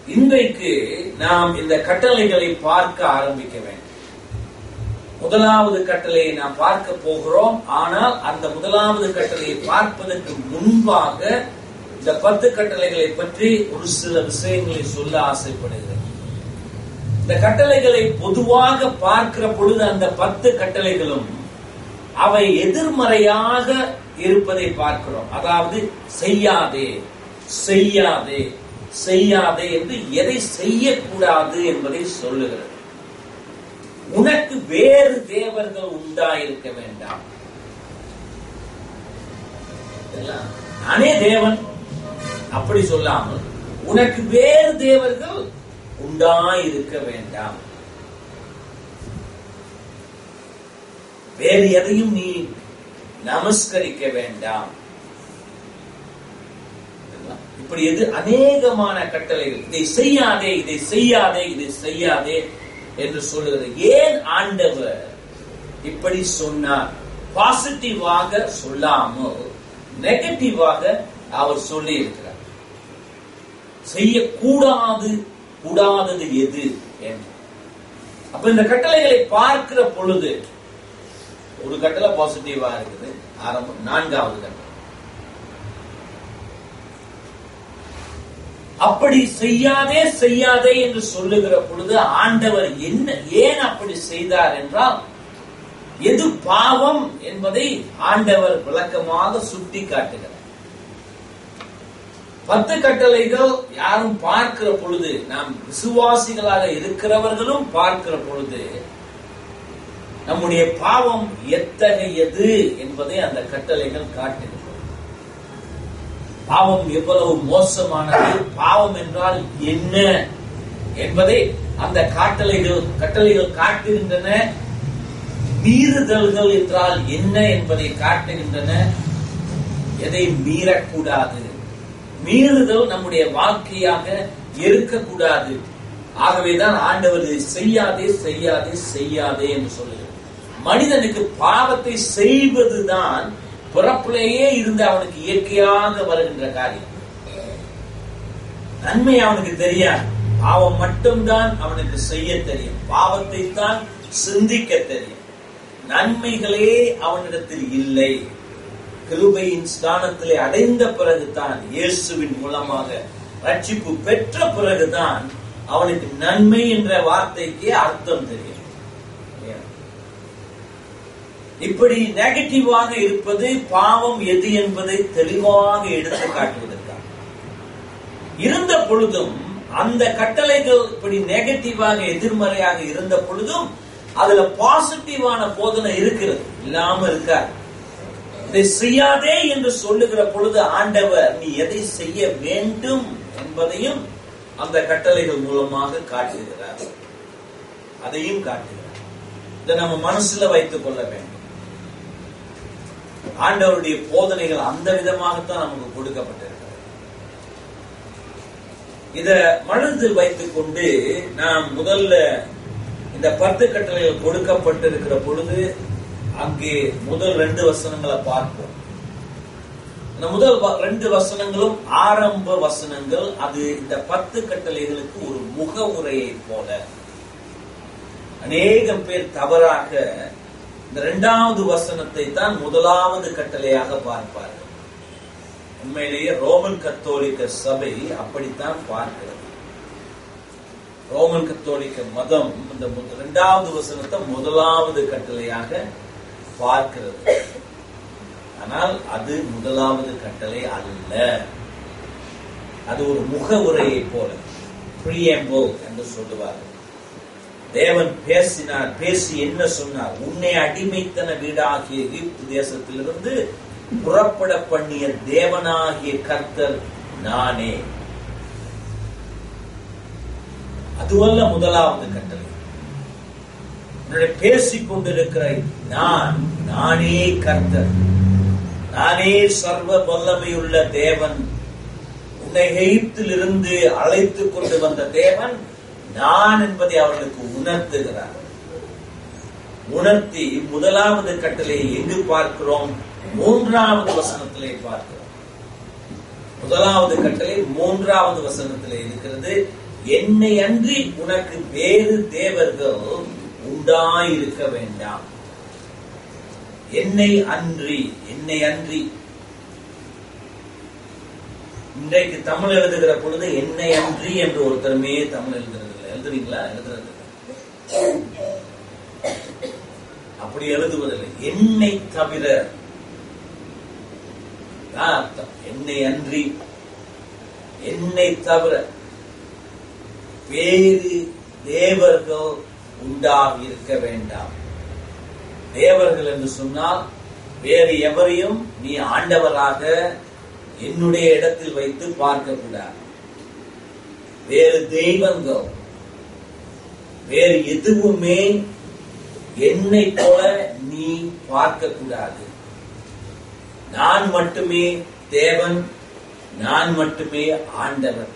இன்றைக்கு நாம் இந்த கட்டளைகளை பார்க்க ஆரம்பிக்க வேண்டும் முதலாவது கட்டளையை நாம் பார்க்க போகிறோம் ஆனால் அந்த முதலாவது கட்டளையை பார்ப்பதற்கு முன்பாக இந்த பத்து கட்டளைகளை பற்றி ஒரு சில விஷயங்களை சொல்ல ஆசைப்படுகிறேன் இந்த கட்டளைகளை பொதுவாக பார்க்கிற பொழுது அந்த பத்து கட்டளைகளும் அவை எதிர்மறையாக இருப்பதை பார்க்கிறோம் அதாவது செய்யாதே செய்யாதே செய்யாதே என்று எதை செய்யக்கூடாது என்பதை சொல்லுகிறது உனக்கு வேறு தேவர்கள் உண்டாயிருக்க வேண்டாம் இதெல்லாம் நானே தேவன் அப்படி சொல்லாமல் உனக்கு வேறு தேவர்கள் உண்டாயிருக்க வேண்டாம் வேறு எதையும் நீ நமஸ்கரிக்க வேண்டாம் இப்படி எது அநேகமான கட்டளைகள் இதை செய்யாதே இதை செய்யாதே இதை செய்யாதே என்று சொல்லுகிறது ஏன் ஆண்டவர் இப்படி சொன்னார் பாசிட்டிவாக சொல்லாமல் நெகட்டிவாக அவர் சொல்லி இருக்கிறார் செய்யக்கூடாது கூடாதது எது என்று அப்ப இந்த கட்டளைகளை பார்க்கிற பொழுது ஒரு கட்டளை பாசிட்டிவா இருக்குது ஆரம்பம் நான்காவது கட்டளை அப்படி செய்யாதே செய்யாதே என்று சொல்லுகிற பொழுது ஆண்டவர் என்ன ஏன் அப்படி செய்தார் என்றால் எது பாவம் என்பதை ஆண்டவர் விளக்கமாக சுட்டி காட்டுகிறார் பத்து கட்டளைகள் யாரும் பார்க்கிற பொழுது நாம் விசுவாசிகளாக இருக்கிறவர்களும் பார்க்கிற பொழுது நம்முடைய பாவம் எத்தகையது என்பதை அந்த கட்டளைகள் காட்டுகிறது பாவம் எவ்வளவு மோசமானது பாவம் என்றால் என்ன என்பதை அந்த காட்டளைகள் கட்டளைகள் காட்டுகின்றன மீறுதல்கள் என்றால் என்ன என்பதை காட்டுகின்றன எதை மீறக்கூடாது மீறுதல் நம்முடைய வாழ்க்கையாக இருக்கக்கூடாது ஆகவேதான் ஆண்டவர் இதை செய்யாதே செய்யாதே செய்யாதே என்று சொல்லுகிறார் மனிதனுக்கு பாவத்தை செய்வதுதான் பிறப்பிலேயே இருந்து அவனுக்கு இயற்கையாக வருகின்ற காரியம் நன்மை அவனுக்கு தெரியாது பாவம் மட்டும்தான் அவனுக்கு செய்ய தெரியும் பாவத்தை தான் சிந்திக்க தெரியும் நன்மைகளே அவனிடத்தில் இல்லை கிருபையின் ஸ்தானத்திலே அடைந்த பிறகுதான் இயேசுவின் மூலமாக ரட்சிப்பு பெற்ற பிறகுதான் அவனுக்கு நன்மை என்ற வார்த்தைக்கு அர்த்தம் தெரியும் இப்படி நெகட்டிவாக இருப்பது பாவம் எது என்பதை தெளிவாக எடுத்து காட்டுவதற்காக இருந்த பொழுதும் அந்த கட்டளைகள் இப்படி நெகட்டிவாக எதிர்மறையாக இருந்த பொழுதும் அதுல பாசிட்டிவான போதனை இருக்கிறது இல்லாம இருக்காது இதை செய்யாதே என்று சொல்லுகிற பொழுது ஆண்டவர் நீ எதை செய்ய வேண்டும் என்பதையும் அந்த கட்டளைகள் மூலமாக காட்டுகிறார் அதையும் காட்டுகிறார் இதை நம்ம மனசுல வைத்துக் கொள்ள வேண்டும் ஆண்டவருடைய போதனைகள் அந்த விதமாகத்தான் நமக்கு கொடுக்கப்பட்டிருக்கிறது இத மனதில் வைத்துக் கொண்டு நாம் முதல்ல இந்த பத்து கட்டளைகள் கொடுக்கப்பட்டிருக்கிற பொழுது அங்கே முதல் ரெண்டு வசனங்களை பார்ப்போம் இந்த முதல் ரெண்டு வசனங்களும் ஆரம்ப வசனங்கள் அது இந்த பத்து கட்டளைகளுக்கு ஒரு முக உரையை போல அநேகம் பேர் தவறாக இந்த இரண்டாவது வசனத்தை தான் முதலாவது கட்டளையாக பார்ப்பார்கள் உண்மையிலேயே ரோமன் கத்தோலிக்க சபை அப்படித்தான் பார்க்கிறது ரோமன் கத்தோலிக்க மதம் இந்த இரண்டாவது வசனத்தை முதலாவது கட்டளையாக பார்க்கிறது ஆனால் அது முதலாவது கட்டளை அல்ல அது ஒரு முக உரையை போல பிரியம்போ என்று சொல்லுவார்கள் தேவன் பேசினார் பேசி என்ன சொன்னார் உன்னை அடிமைத்தன வீடாகிய எகிப்து தேசத்திலிருந்து புறப்பட பண்ணிய தேவனாகிய கர்த்தர் நானே அதுவல்ல முதலாவது கட்டளை உன்னுடைய பேசிக் கொண்டிருக்கிற நான் நானே கர்த்தர் நானே சர்வ வல்லமையுள்ள தேவன் உன்னை எகிப்திலிருந்து அழைத்து கொண்டு வந்த தேவன் நான் என்பதை அவர்களுக்கு உணர்த்துகிறார் உணர்த்தி முதலாவது கட்டளையை எங்கு பார்க்கிறோம் மூன்றாவது வசனத்திலே பார்க்கிறோம் முதலாவது கட்டளை மூன்றாவது வசனத்திலே இருக்கிறது என்னை அன்றி உனக்கு வேறு தேவர்கள் உண்டாயிருக்க வேண்டாம் என்னை அன்றி என்னை அன்றி இன்றைக்கு தமிழ் எழுதுகிற பொழுது என்னை அன்றி என்று ஒருத்தருமே தமிழ் எழுதுறது இல்லை எழுதுறீங்களா எழுதுறது இல்லை. அப்படி எழுதுவதில்லை என்னை தவிர தான் அர்த்தம் என்னை அன்றி என்னை தவிர வேறு தேவர்கள் உண்டாக இருக்க வேண்டாம் தேவர்கள் என்று சொன்னால் வேறு எவரையும் நீ ஆண்டவராக என்னுடைய இடத்தில் வைத்து பார்க்க கூடாது வேறு தெய்வங்கள் வேறு எதுவுமே என்னை போல நீ பார்க்க கூடாது நான் மட்டுமே தேவன் நான் மட்டுமே ஆண்டவர்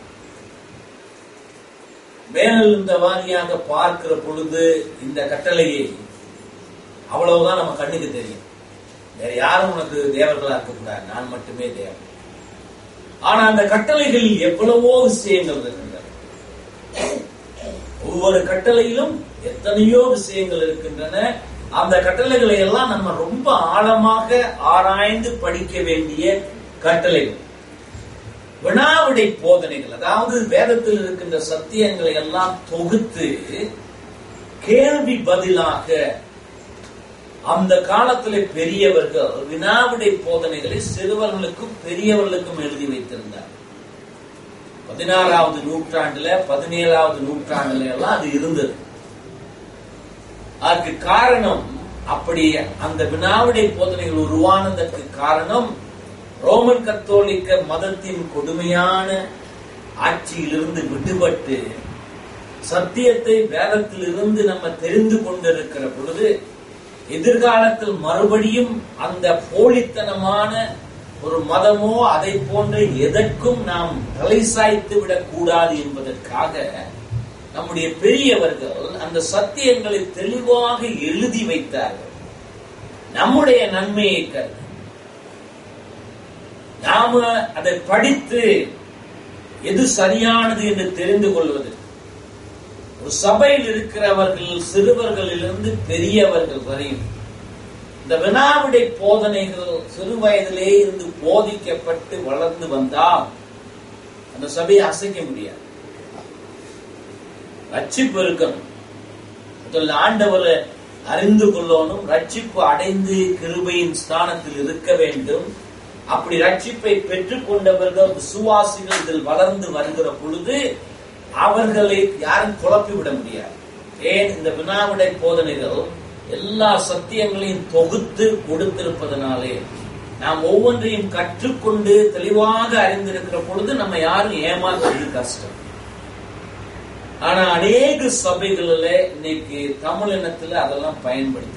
மேலிருந்த வாரியாக பார்க்கிற பொழுது இந்த கட்டளையை அவ்வளவுதான் நம்ம கண்ணுக்கு தெரியும் வேற யாரும் உனக்கு தேவர்களா இருக்கக்கூடாது நான் மட்டுமே தேவன் ஆனா அந்த கட்டளைகளில் எவ்வளவோ விஷயங்கள் இருக்கின்றன ஒவ்வொரு கட்டளையிலும் எத்தனையோ விஷயங்கள் இருக்கின்றன அந்த கட்டளைகளை எல்லாம் நம்ம ரொம்ப ஆழமாக ஆராய்ந்து படிக்க வேண்டிய கட்டளைகள் வினாவிடை போதனைகள் அதாவது வேதத்தில் இருக்கின்ற சத்தியங்களை எல்லாம் தொகுத்து கேள்வி பதிலாக அந்த காலத்திலே பெரியவர்கள் வினாவிடை போதனைகளை சிறுவர்களுக்கும் பெரியவர்களுக்கும் எழுதி வைத்திருந்தார் பதினாறாவது நூற்றாண்டுல பதினேழாவது நூற்றாண்டுல எல்லாம் அது இருந்தது அதுக்கு காரணம் அப்படி அந்த வினாவிடை போதனைகள் உருவானதற்கு காரணம் ரோமன் கத்தோலிக்க மதத்தின் கொடுமையான ஆட்சியிலிருந்து விடுபட்டு சத்தியத்தை வேதத்திலிருந்து நம்ம தெரிந்து கொண்டிருக்கிற பொழுது எதிர்காலத்தில் மறுபடியும் அந்த போலித்தனமான ஒரு மதமோ அதை போன்ற எதற்கும் நாம் தலை சாய்த்து விடக்கூடாது என்பதற்காக நம்முடைய பெரியவர்கள் அந்த சத்தியங்களை தெளிவாக எழுதி வைத்தார்கள் நம்முடைய நன்மையை கருதி நாம அதை படித்து எது சரியானது என்று தெரிந்து கொள்வது ஒரு சபையில் இருக்கிறவர்கள் சிறுவர்களிலிருந்து பெரியவர்கள் வரையும் இந்த வினாவிடை போதனைகள் சிறு வயதிலே இருந்து போதிக்கப்பட்டு வளர்ந்து வந்தால் அந்த சபையை அசைக்க முடியாது ரட்சிப்பு இருக்கணும் முதல்ல ஆண்டவரை அறிந்து கொள்ளணும் ரட்சிப்பு அடைந்து கிருபையின் ஸ்தானத்தில் இருக்க வேண்டும் அப்படி ரட்சிப்பை பெற்றுக் கொண்டவர்கள் விசுவாசிகள் இதில் வளர்ந்து வருகிற பொழுது அவர்களை யாரும் குழப்பி விட முடியாது ஏன் இந்த வினாவிடை போதனைகள் எல்லா சத்தியங்களையும் தொகுத்து கொடுத்திருப்பதனாலே நாம் ஒவ்வொன்றையும் கற்றுக்கொண்டு தெளிவாக அறிந்திருக்கிற பொழுது நம்ம யாரும் ஏமாற்றுறது கஷ்டம் ஆனா அநேக சபைகளில் இன்னைக்கு தமிழ் இனத்துல அதெல்லாம் பயன்படுத்து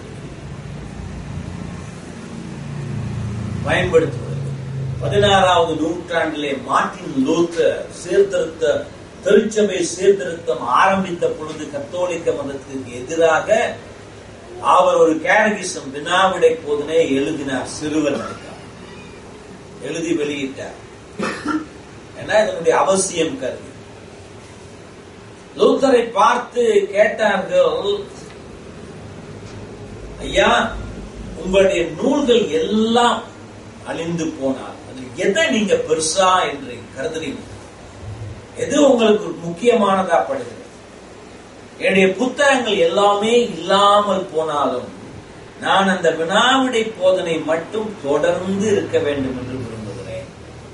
பயன்படுத்துவது பதினாறாவது நூற்றாண்டிலே மார்ட்டின் லூத்தர் சீர்திருத்த திருச்சபை சீர்திருத்தம் ஆரம்பித்த பொழுது கத்தோலிக்க மதத்திற்கு எதிராக அவர் ஒரு கேரகிசம் வினாவிடை போதனை எழுதினார் சிறுவர் எழுதி வெளியிட்டார் ஏன்னா இதனுடைய அவசியம் கருதி லூத்தரை பார்த்து கேட்டார்கள் ஐயா உங்களுடைய நூல்கள் எல்லாம் அழிந்து போனால் அதில் எதை நீங்க பெருசா என்று கருதுறீங்க எது உங்களுக்கு முக்கியமானதா படுகிறது என்னுடைய புத்தகங்கள் எல்லாமே இல்லாமல் போனாலும் நான் அந்த வினாவிடை போதனை மட்டும் தொடர்ந்து இருக்க வேண்டும் என்று விரும்புகிறேன்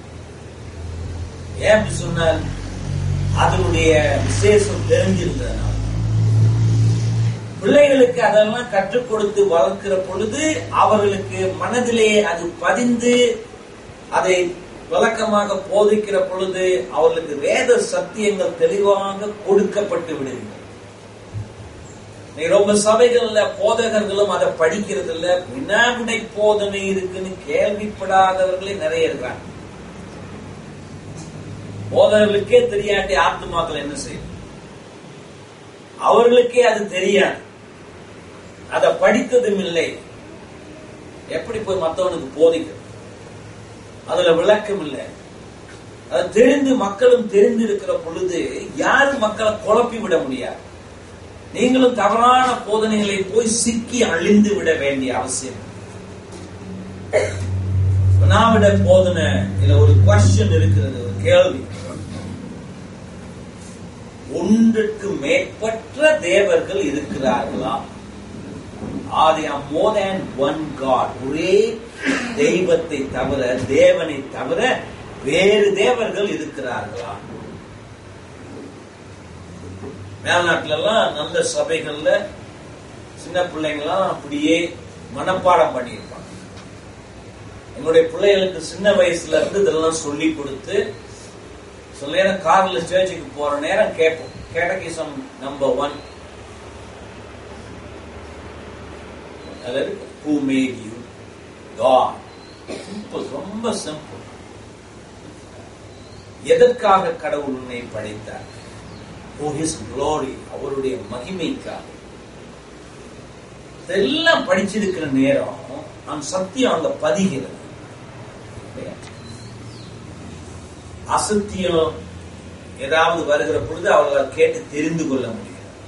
ஏன் அப்படி சொன்னார் அதனுடைய விசேஷம் தெரிஞ்சிருந்ததுனால பிள்ளைகளுக்கு அதெல்லாம் கற்றுக் கொடுத்து வளர்க்கிற பொழுது அவர்களுக்கு மனதிலே அது பதிந்து அதை விளக்கமாக போதிக்கிற பொழுது அவர்களுக்கு வேத சத்தியங்கள் தெளிவாக கொடுக்கப்பட்டு விடுகின்றன நீ ரொம்ப சபைகள்ல போதகர்களும் அதை படிக்கிறது இல்ல வினாவிடை போதனை இருக்குன்னு கேள்விப்படாதவர்களே நிறைய இருக்காங்க போதகர்களுக்கே தெரியாட்டி ஆத்மாக்கள் என்ன செய்யும் அவர்களுக்கே அது தெரியாது அதை படித்ததும் இல்லை எப்படி போய் மற்றவனுக்கு போதிக்கிறது அதுல விளக்கம் இல்லை அது தெரிந்து மக்களும் தெரிந்து இருக்கிற பொழுது யாரும் மக்களை குழப்பி விட முடியாது நீங்களும் தவறான போதனைகளை போய் சிக்கி அழிந்து விட வேண்டிய அவசியம் நான் விட போதனை இதுல ஒரு கொஸ்டின் இருக்கிறது ஒரு கேள்வி ஒன்றுக்கு மேற்பட்ட தேவர்கள் இருக்கிறார்களா are more than one god ஒரே தெய்வத்தை தவிர தேவனை தவிர வேறு தேவர்கள் இருக்கிறார்களா மேல்நாட்டுல எல்லாம் நல்ல சபைகள்ல சின்ன பிள்ளைங்களாம் அப்படியே மனப்பாடம் பண்ணியிருப்பாங்க என்னுடைய பிள்ளைகளுக்கு சின்ன வயசுல இருந்து இதெல்லாம் சொல்லி கொடுத்து சில நேரம் கார்ல சர்ச்சுக்கு போற நேரம் கேட்போம் கேட்டகிசம் நம்பர் ஒன் அதாவது who made you God simple ரொம்ப சிம்பிள் எதற்காக கடவுள் உன்னை படைத்தார் for his glory அவருடைய மகிமைக்காக இதெல்லாம் படிச்சிருக்கிற நேரம் நம் சத்தியம் அங்க பதிகிறது அசத்தியம் ஏதாவது வருகிற பொழுது அவர்களால் கேட்டு தெரிந்து கொள்ள முடியும்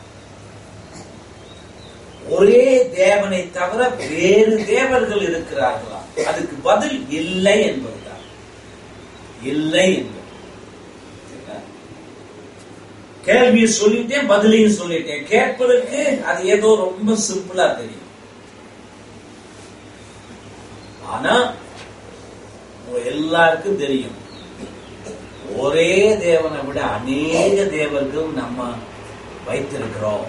ஒரே தேவனை தவிர வேறு தேவர்கள் இருக்கிறார்களா அதுக்கு பதில் இல்லை என்பதுதான் இல்லை என்பது கேள்வியை சொல்லிட்டேன் பதிலையும் சொல்லிட்டேன் கேட்பதற்கு அது ஏதோ ரொம்ப சிம்பிளா தெரியும் ஆனா உங்க எல்லாருக்கும் தெரியும் ஒரே தேவனை விட அநேக தேவர்கள் நம்ம வைத்திருக்கிறோம்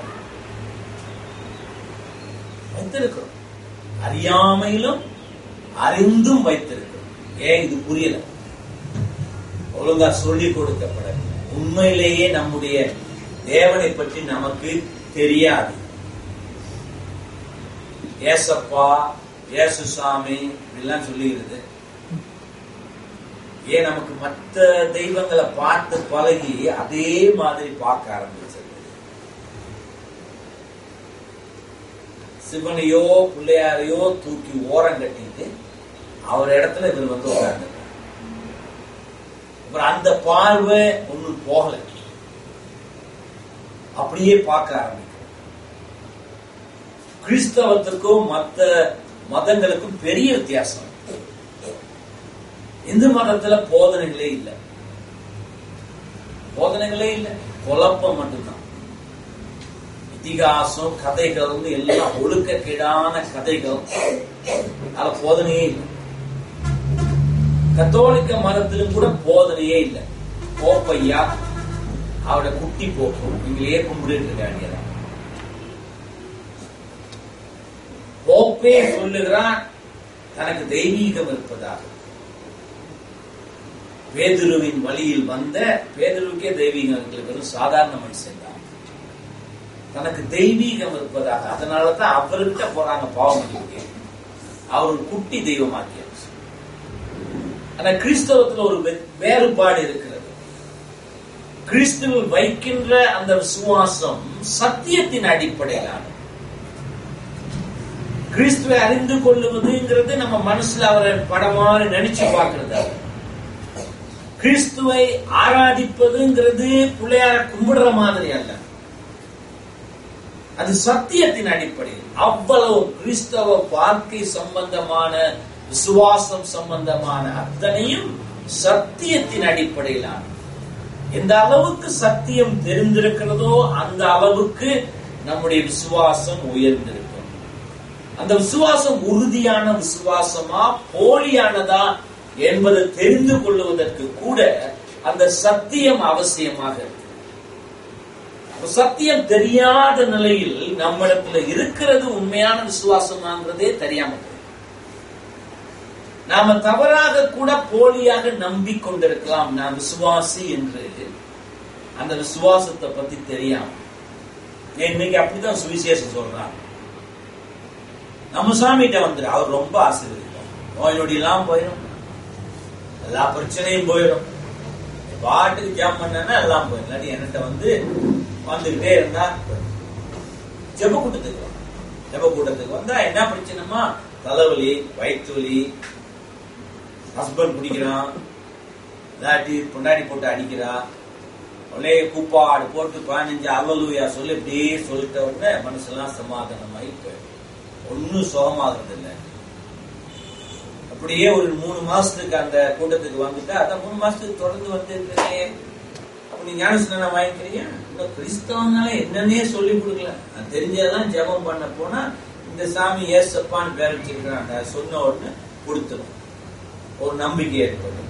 வைத்திருக்கிறோம் அறியாமையிலும் அறிந்தும் வைத்திருக்கிறோம் ஏன் இது புரியல ஒழுங்கா சொல்லி கொடுக்கப்படவில்லை உண்மையிலேயே நம்முடைய தேவனை பற்றி நமக்கு தெரியாது ஏசப்பா ஏசுசாமி இப்படிலாம் சொல்லிடுது ஏன் நமக்கு மற்ற தெய்வங்களை பார்த்து பழகி அதே மாதிரி பார்க்க ஆரம்பிச்சது சிவனையோ பிள்ளையாரையோ தூக்கி ஓரம் கட்டிட்டு அவர் இடத்துல இவர் வந்து உட்கார்ந்து அப்புறம் அந்த பார்வை ஒன்னும் போகல அப்படியே பார்க்க ஆரம்பிக்கும் கிறிஸ்தவத்துக்கும் மற்ற மதங்களுக்கும் பெரிய வித்தியாசம் இந்து மதத்துல போதனைகளே இல்லை போதனைகளே இல்லை குழப்பம் மட்டும்தான் இதிகாசம் கதைகள் எல்லாம் ஒழுக்கக்கீடான கதைகள் அதுல போதனையே இல்லை கத்தோலிக்க மதத்திலும் கூட போதனையே இல்லை போப்பையா அவட குட்டி போக்கும் நீங்களே கும்பிட்டு இருக்காங்க போப்பே சொல்லுகிறான் தனக்கு தெய்வீகம் இருப்பதாக பேதுருவின் வழியில் வந்த பேதுருவுக்கே தெய்வீகம் இருக்கிற வெறும் சாதாரண மனுஷன் தான் தனக்கு தெய்வீகம் இருப்பதாக அதனாலதான் அவர்கிட்ட போறாங்க பாவம் மன்னிக்க அவர் ஒரு குட்டி தெய்வமாக்கியாச்சு ஆனா கிறிஸ்தவத்துல ஒரு வேறுபாடு இருக்கிறது கிறிஸ்துவில் வைக்கின்ற அந்த விசுவாசம் சத்தியத்தின் அடிப்படையிலான கிறிஸ்துவை அறிந்து கொள்ளுவதுங்கிறது நம்ம மனசுல அவரை படமாறு நினைச்சு பார்க்கறது கிறிஸ்துவை ஆராதிப்பதுங்கிறது பிள்ளையார கும்பிடுற மாதிரி அல்ல அது சத்தியத்தின் அடிப்படையில் அவ்வளவு கிறிஸ்தவ வாழ்க்கை சம்பந்தமான விசுவாசம் சம்பந்தமான அத்தனையும் சத்தியத்தின் அடிப்படையிலான எந்த அளவுக்கு சத்தியம் தெரிந்திருக்கிறதோ அந்த அளவுக்கு நம்முடைய விசுவாசம் உயர்ந்திருக்கும் அந்த விசுவாசம் உறுதியான விசுவாசமா போலியானதா என்பதை தெரிந்து கொள்வதற்கு கூட அந்த சத்தியம் அவசியமாக இருக்கு சத்தியம் தெரியாத நிலையில் நம்மிடத்துல இருக்கிறது உண்மையான விசுவாசமாங்கிறதே தெரியாம நாம தவறாக கூட போலியாக நம்பிக்கொண்டிருக்கலாம் நான் விசுவாசி என்று அந்த விசுவாசத்தை பத்தி தெரியாம இன்னைக்கு அப்படிதான் சுவிசேஷம் சொல்றாங்க நம்ம சாமிகிட்ட வந்துரு அவர் ரொம்ப ஆசீர்வதிப்பார் நோய் நொடி எல்லாம் போயிடும் எல்லா பிரச்சனையும் போயிடும் பாட்டுக்கு ஜாம் பண்ணா எல்லாம் போயிடும் இல்லாட்டி என்கிட்ட வந்து வந்துகிட்டே இருந்தா ஜெப கூட்டத்துக்கு ஜெப கூட்டத்துக்கு வந்தா என்ன பிரச்சனைமா தலைவலி வயிற்று வலி ஹஸ்பண்ட் பிடிக்கிறான் இல்லாட்டி பொண்டாடி போட்டு அடிக்கிறா ஒரே கூப்பாடு போட்டு பதினஞ்சு அல்லலுயா சொல்லி இப்படியே சொல்லிட்ட உடனே மனசெல்லாம் சமாதானமாயி போயிடும் ஒன்னும் சுகமாகிறது இல்லை அப்படியே ஒரு மூணு மாசத்துக்கு அந்த கூட்டத்துக்கு வந்துட்டா அதான் மூணு மாசத்துக்கு தொடர்ந்து வந்து இருக்கிறீங்க அப்ப நீ ஞானஸ்நானம் வாங்கிக்கிறீங்க இன்னும் கிறிஸ்தவனால என்னன்னே சொல்லி கொடுக்கல நான் தெரிஞ்சதெல்லாம் ஜெபம் பண்ண போனா இந்த சாமி ஏசப்பான்னு பேர் வச்சிருக்கிறாங்க சொன்ன உடனே கொடுத்துரும் ஒரு நம்பிக்கை ஏற்படும்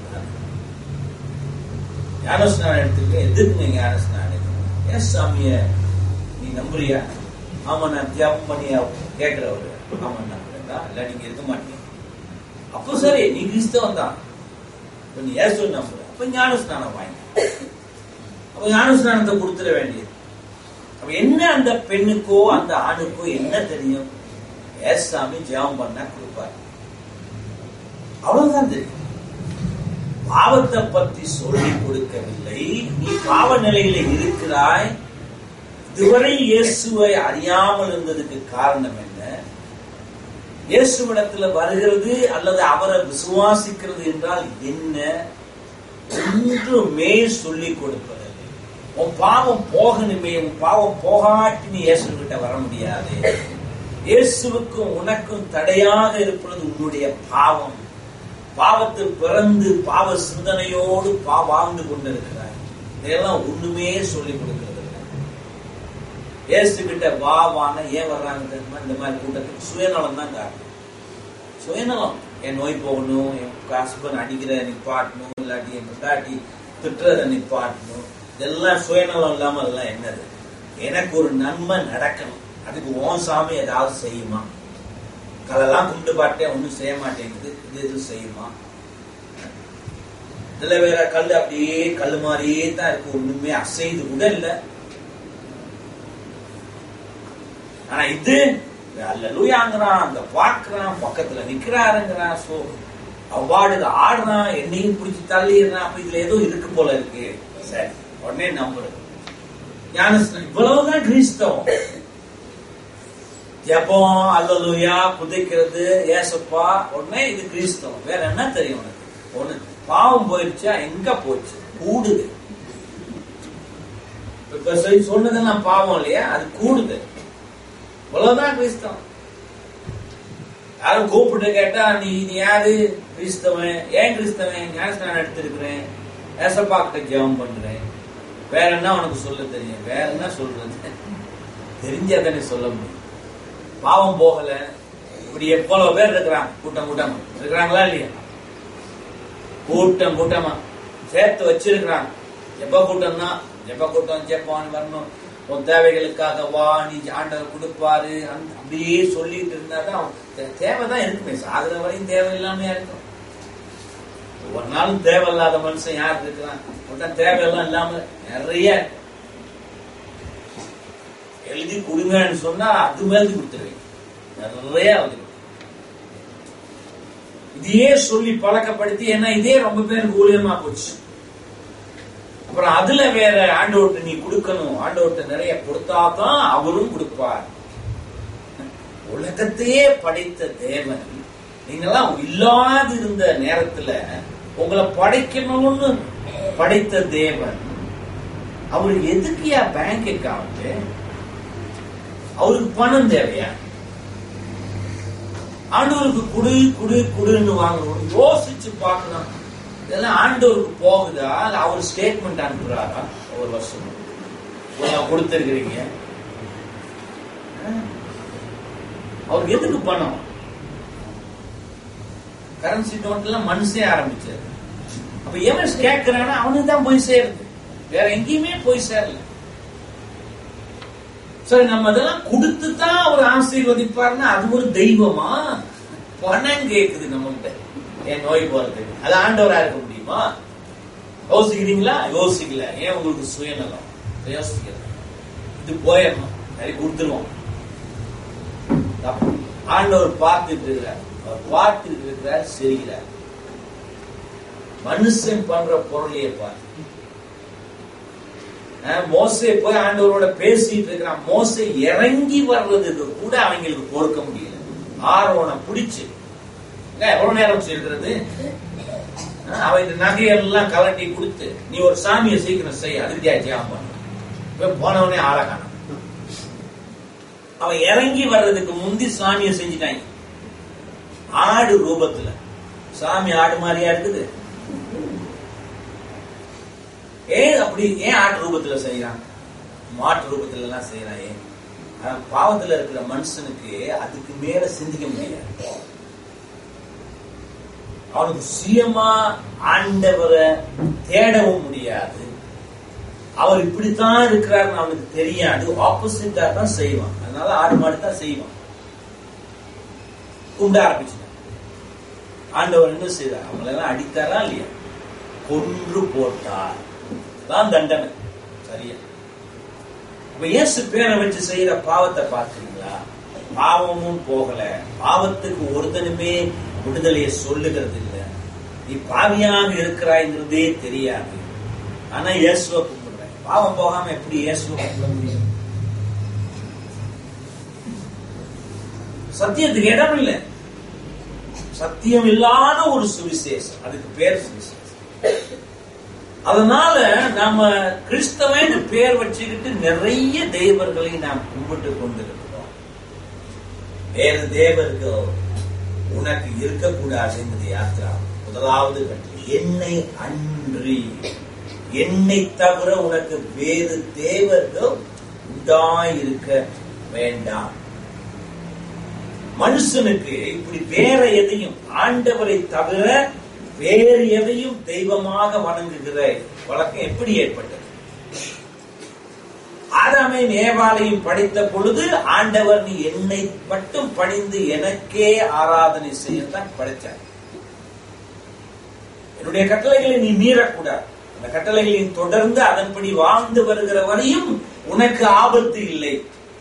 ஞானஸ்நானம் எடுத்துக்க எதுக்குங்க ஞானஸ்நானம் எடுக்கணும் ஏன் சாமிய நீ நம்புறியா ஆமா நான் ஜெபம் பண்ணியா கேட்கிறவரு ஆமா நம்புறேன்டா இல்ல நீங்க இருக்க மாட்டீங்க அப்போ சரி நீ கிறிஸ்தவன் தான் இப்ப நீ ஏசு நம்புற அப்ப ஞானஸ்நானம் வாங்கி அப்ப ஞானஸ்நானத்தை கொடுத்துட வேண்டியது அப்ப என்ன அந்த பெண்ணுக்கோ அந்த ஆணுக்கோ என்ன தெரியும் ஏசாமி ஜெபம் பண்ணா கொடுப்பாரு அவ்வளவுதான் தெரியும் பாவத்தை பற்றி சொல்லிக் கொடுக்கவில்லை நீ பாவ நிலையில இருக்கிறாய் இதுவரை இயேசுவை அறியாமல் இருந்ததுக்கு காரணம் என்ன இயேசுவிடத்துல வருகிறது அல்லது அவரை விசுவாசிக்கிறது என்றால் என்ன ஒன்றுமே சொல்லிக் கொடுப்பதில்லை உன் பாவம் போகணுமே உன் பாவம் போகாட்டி நீ இயேசுகிட்ட வர முடியாது இயேசுவுக்கும் உனக்கும் தடையாக இருப்பது உன்னுடைய பாவம் பாவத்தில் பிறந்து பாவ சிந்தனையோடு பா வாழ்ந்து கொண்டிருக்கிறார் இதெல்லாம் ஒண்ணுமே சொல்லிக் கொடுக்கிறது இல்லை ஏசு கிட்ட வா வான ஏன் வர்றாங்க தெரியுமா இந்த மாதிரி கூட்டத்துக்கு சுயநலம் தான் காரணம் சுயநலம் என் நோய் போகணும் என் ஹஸ்பண்ட் அடிக்கிற நிப்பாட்டணும் இல்லாட்டி என் பொட்டாட்டி திட்டுறத நிப்பாட்டணும் இதெல்லாம் சுயநலம் இல்லாம எல்லாம் என்னது எனக்கு ஒரு நன்மை நடக்கணும் அதுக்கு ஓன் சாமி ஏதாவது செய்யுமா கலெல்லாம் கும்பிட்டு பார்த்தேன் ஒன்றும் செய்ய மாட்டேங்குது இது எதுவும் செய்யுமா இதுல வேற கல் அப்படியே கல் மாதிரியே தான் இருக்கு ஒண்ணுமே அசைது கூட இல்ல ஆனா இது அல்லூயாங்கிறான் அந்த பார்க்கறான் பக்கத்துல நிக்கிறாருங்கிறான் சோ அவ்வாடுக்கு ஆடுறான் என்னையும் பிடிச்சி தள்ளிடுறான் அப்ப இதுல ஏதோ இருக்கு போல இருக்கு சரி உடனே நம்புறது ஞானஸ்நானம் இவ்வளவுதான் கிறிஸ்தவம் ஜபம் அல்லலுயா புதைக்கிறது ஏசப்பா உடனே இது கிறிஸ்தவம் வேற என்ன தெரியும் உனக்கு ஒண்ணு பாவம் போயிடுச்சா எங்க போச்சு கூடுது இப்ப சொ- சொன்னதெல்லாம் பாவம் இல்லையா அது கூடுது இவ்வளவுதான் கிறிஸ்தவம் யாரும் கூப்பிட்டு கேட்டா நீ நீ யாரு கிறிஸ்தவன் ஏன் கிறிஸ்தவன் ஞானஸ்நானம் எடுத்திருக்கிறேன் ஏசப்பா கிட்ட ஜெபம் பண்றேன் வேற என்ன உனக்கு சொல்ல தெரியும் வேற என்ன சொல்றது தெரிஞ்சாதானே சொல்ல முடியும் பாவம் போகல இப்படி எவ்வளவு பேர் இருக்கிறாங்க கூட்டம் கூட்டமா இருக்கிறாங்களா இல்லையா கூட்டம் கூட்டமா சேர்த்து வச்சிருக்கிறாங்க எப்ப கூட்டம் தான் எப்ப கூட்டம் ஜெப்பான் வரணும் உன் தேவைகளுக்காக வா நீ ஆண்டவர் கொடுப்பாரு அந்த- அப்படியே சொல்லிட்டு இருந்தாதான் தே- தேவைதான் இருக்குமே சாகுற வரையும் தேவையில்லாம இருக்கும் ஒரு நாளும் தேவையில்லாத மனுஷன் யார் இருக்கிறான் கூட்டம் தேவையெல்லாம் இல்லாம நிறைய இருக்கு. எழுதி கொடுங்கன்னு சொன்னா அது மேல கொடுத்துருவீங்க நிறைய வந்து இதையே சொல்லி பழக்கப்படுத்தி ஏன்னா இதே ரொம்ப பேருக்கு ஊழியமா போச்சு அப்புறம் அதுல வேற ஆண்டவர்கிட்ட நீ கொடுக்கணும் ஆண்டவர்கிட்ட நிறைய கொடுத்தாதான் அவரும் கொடுப்பார் உலகத்தையே படைத்த தேவன் நீங்கெல்லாம் இல்லாது இருந்த நேரத்துல உங்களை படைக்கணும்னு படைத்த தேவன் அவர் எதுக்குயா பேங்க் அக்கவுண்ட் அவருக்கு பணம் தேவையா ஆண்டவருக்கு குடு குடு குடுன்னு வாங்கணும் யோசிச்சு பார்க்கணும் இதெல்லாம் ஆண்டவருக்கு போகுதா இல்ல அவர் ஸ்டேட்மெண்ட் அனுப்புறாரா ஒரு வருஷம் இவ்வளவு கொடுத்திருக்கிறீங்க ஆ? அவருக்கு எதுக்கு பணம் கரன்சி நோட் எல்லாம் மனுஷே ஆரம்பிச்சாரு அப்ப எவன் கேட்கிறானா அவனுக்கு தான் போய் சேருது வேற எங்கேயுமே போய் சேரல சரி நம்ம அதெல்லாம் கொடுத்து தான் அவர் ஆசீர்வதிப்பார்னா அது ஒரு தெய்வமா பணம் கேக்குது நம்மகிட்ட என் நோய் போறதுக்கு அது ஆண்டவரா இருக்க முடியுமா யோசிக்கிறீங்களா யோசிக்கல ஏன் உங்களுக்கு சுயநலம் யோசிக்கல இது போயிடணும் சரி கொடுத்துருவோம் தப்பு. ஆண்டவர் பார்த்துட்டு இருக்கிறார் அவர் பார்த்துட்டு இருக்கிறார் செய்கிறார் மனுஷன் பண்ற பொருளையே பாரு அஹ் மோசே போய் ஆண்டவரோட பேசிட்டு இருக்கிறான் மோசே இறங்கி வர்றதுக்கு கூட அவங்களுக்கு பொறுக்க முடியல ஆரோனை பிடிச்சு ஏங்க, எவ்வளவு நேரம் சொல்றது அவன் இந்த நகையெல்லாம் கலட்டி கொடுத்து நீ ஒரு சாமியை சீக்கிரம் செய் அதுக்கு ஜாம் பண்ண போனவனே ஆளை காணும் அவன் இறங்கி வர்றதுக்கு முந்தி சாமியை செஞ்சுட்டாங்க ஆடு ரூபத்துல சாமி ஆடு மாதிரியா இருக்குது ஏன் அப்படி ஏன் ஆட்டு ரூபத்துல செய்யறான் மாட்டு ரூபத்துல எல்லாம் செய்யறான் ஏன் அவன் பாவத்துல இருக்கிற மனுஷனுக்கு அதுக்கு மேல சிந்திக்க முடியாது அவனுக்கு சுயமா ஆண்டவரை தேடவும் முடியாது அவர் இப்படித்தான் இருக்கிறாருன்னு அவனுக்கு தெரியாது ஆப்போசிட்டா தான் செய்வான் அதனால ஆடு மாடு தான் செய்வான் கும்பிட ஆரம்பிச்சுட்டான் ஆண்டவர் என்ன செய்தார் அவங்களை எல்லாம் அடித்தாரா இல்லையா கொன்று போட்டார் தான் தண்டனை சரியா இப்ப இயேசு பேரை வச்சு செய்யற பாவத்தை பார்க்கிறீங்களா பாவமும் போகல பாவத்துக்கு ஒருத்தனுமே விடுதலையை சொல்லுகிறது இல்ல நீ பாவியாக இருக்கிறாய்ங்கிறதே தெரியாது ஆனா இயேசுவை கும்பிடுற பாவம் போகாம எப்படி இயேசுவை கும்பிட முடியும் சத்தியத்துக்கு இடம் இல்லை சத்தியம் இல்லாத ஒரு சுவிசேஷம் அதுக்கு பேர் சுவிசேஷம் அதனால நாம கிறிஸ்தவன் பேர் வச்சுக்கிட்டு நிறைய தேவர்களை நாம் கும்பிட்டு கொண்டிருக்கிறோம் வேறு தேவர்கள் உனக்கு இருக்கக்கூடாது என்பது யாத்திரா முதலாவது கட்டு என்னை அன்றி என்னை தவிர உனக்கு வேறு தேவர்கள் உண்டாயிருக்க வேண்டாம் மனுஷனுக்கு இப்படி வேற எதையும் ஆண்டவரை தவிர வேறு எதையும் தெய்வமாக வணங்குகிற வழக்கம் எப்படி ஏற்பட்டது ஆதாமை நேவாலையும் படைத்த பொழுது ஆண்டவர் நீ என்னை மட்டும் பணிந்து எனக்கே ஆராதனை செய்யத்தான் படைச்சார் என்னுடைய கட்டளைகளை நீ மீறக்கூடாது அந்த கட்டளைகளின் தொடர்ந்து அதன்படி வாழ்ந்து வருகிற வரையும் உனக்கு ஆபத்து இல்லை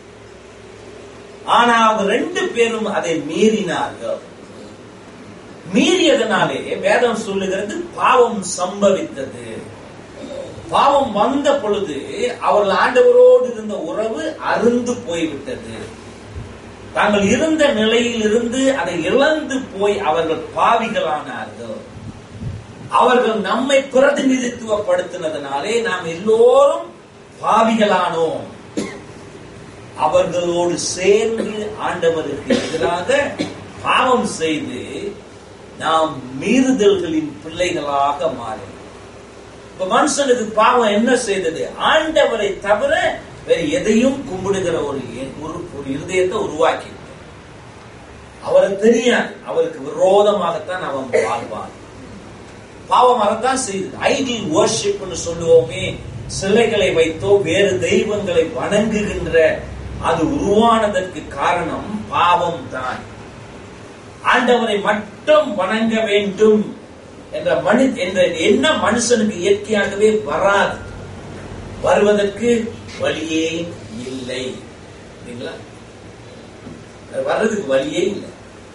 ஆனா அவங்க ரெண்டு பேரும் அதை மீறினார்கள் மீறியதனாலே வேதம் சொல்லுகிறது பாவம் சம்பவித்தது பாவம் வந்த பொழுது அவர்கள் ஆண்டவரோடு இருந்த உறவு அருந்து போய்விட்டது தாங்கள் இருந்த நிலையில் இருந்து அதை இழந்து போய் அவர்கள் பாவிகளானார்கள் அவர்கள் நம்மை பிரதிநிதித்துவப்படுத்தினதுனாலே நாம் எல்லோரும் பாவிகளானோம் அவர்களோடு சேர்ந்து ஆண்டவருக்கு எதிராக பாவம் செய்து நாம் மீறுதல்களின் பிள்ளைகளாக மாறினோம் இப்ப மனுஷனுக்கு பாவம் என்ன செய்தது ஆண்டவரை தவிர வேற எதையும் கும்பிடுகிற ஒரு ஒரு ஒரு இருதயத்தை உருவாக்கி அவருக்கு தெரியாது அவருக்கு விரோதமாகத்தான் அவன் வாழ்வான் பாவம் அதைத்தான் செய்யுது ஐடில் வர்ஷிப்னு சொல்லுவோமே சிலைகளை வைத்தோ வேறு தெய்வங்களை வணங்குகின்ற அது உருவானதற்கு காரணம் பாவம் தான் ஆண்டவரை மட்டும் வணங்க வேண்டும் என்ற மனு என்ற என்ன மனுஷனுக்கு இயற்கையாகவே வராது வருவதற்கு வழியே இல்லை இல்லைங்களா வர்றதுக்கு வழியே இல்லை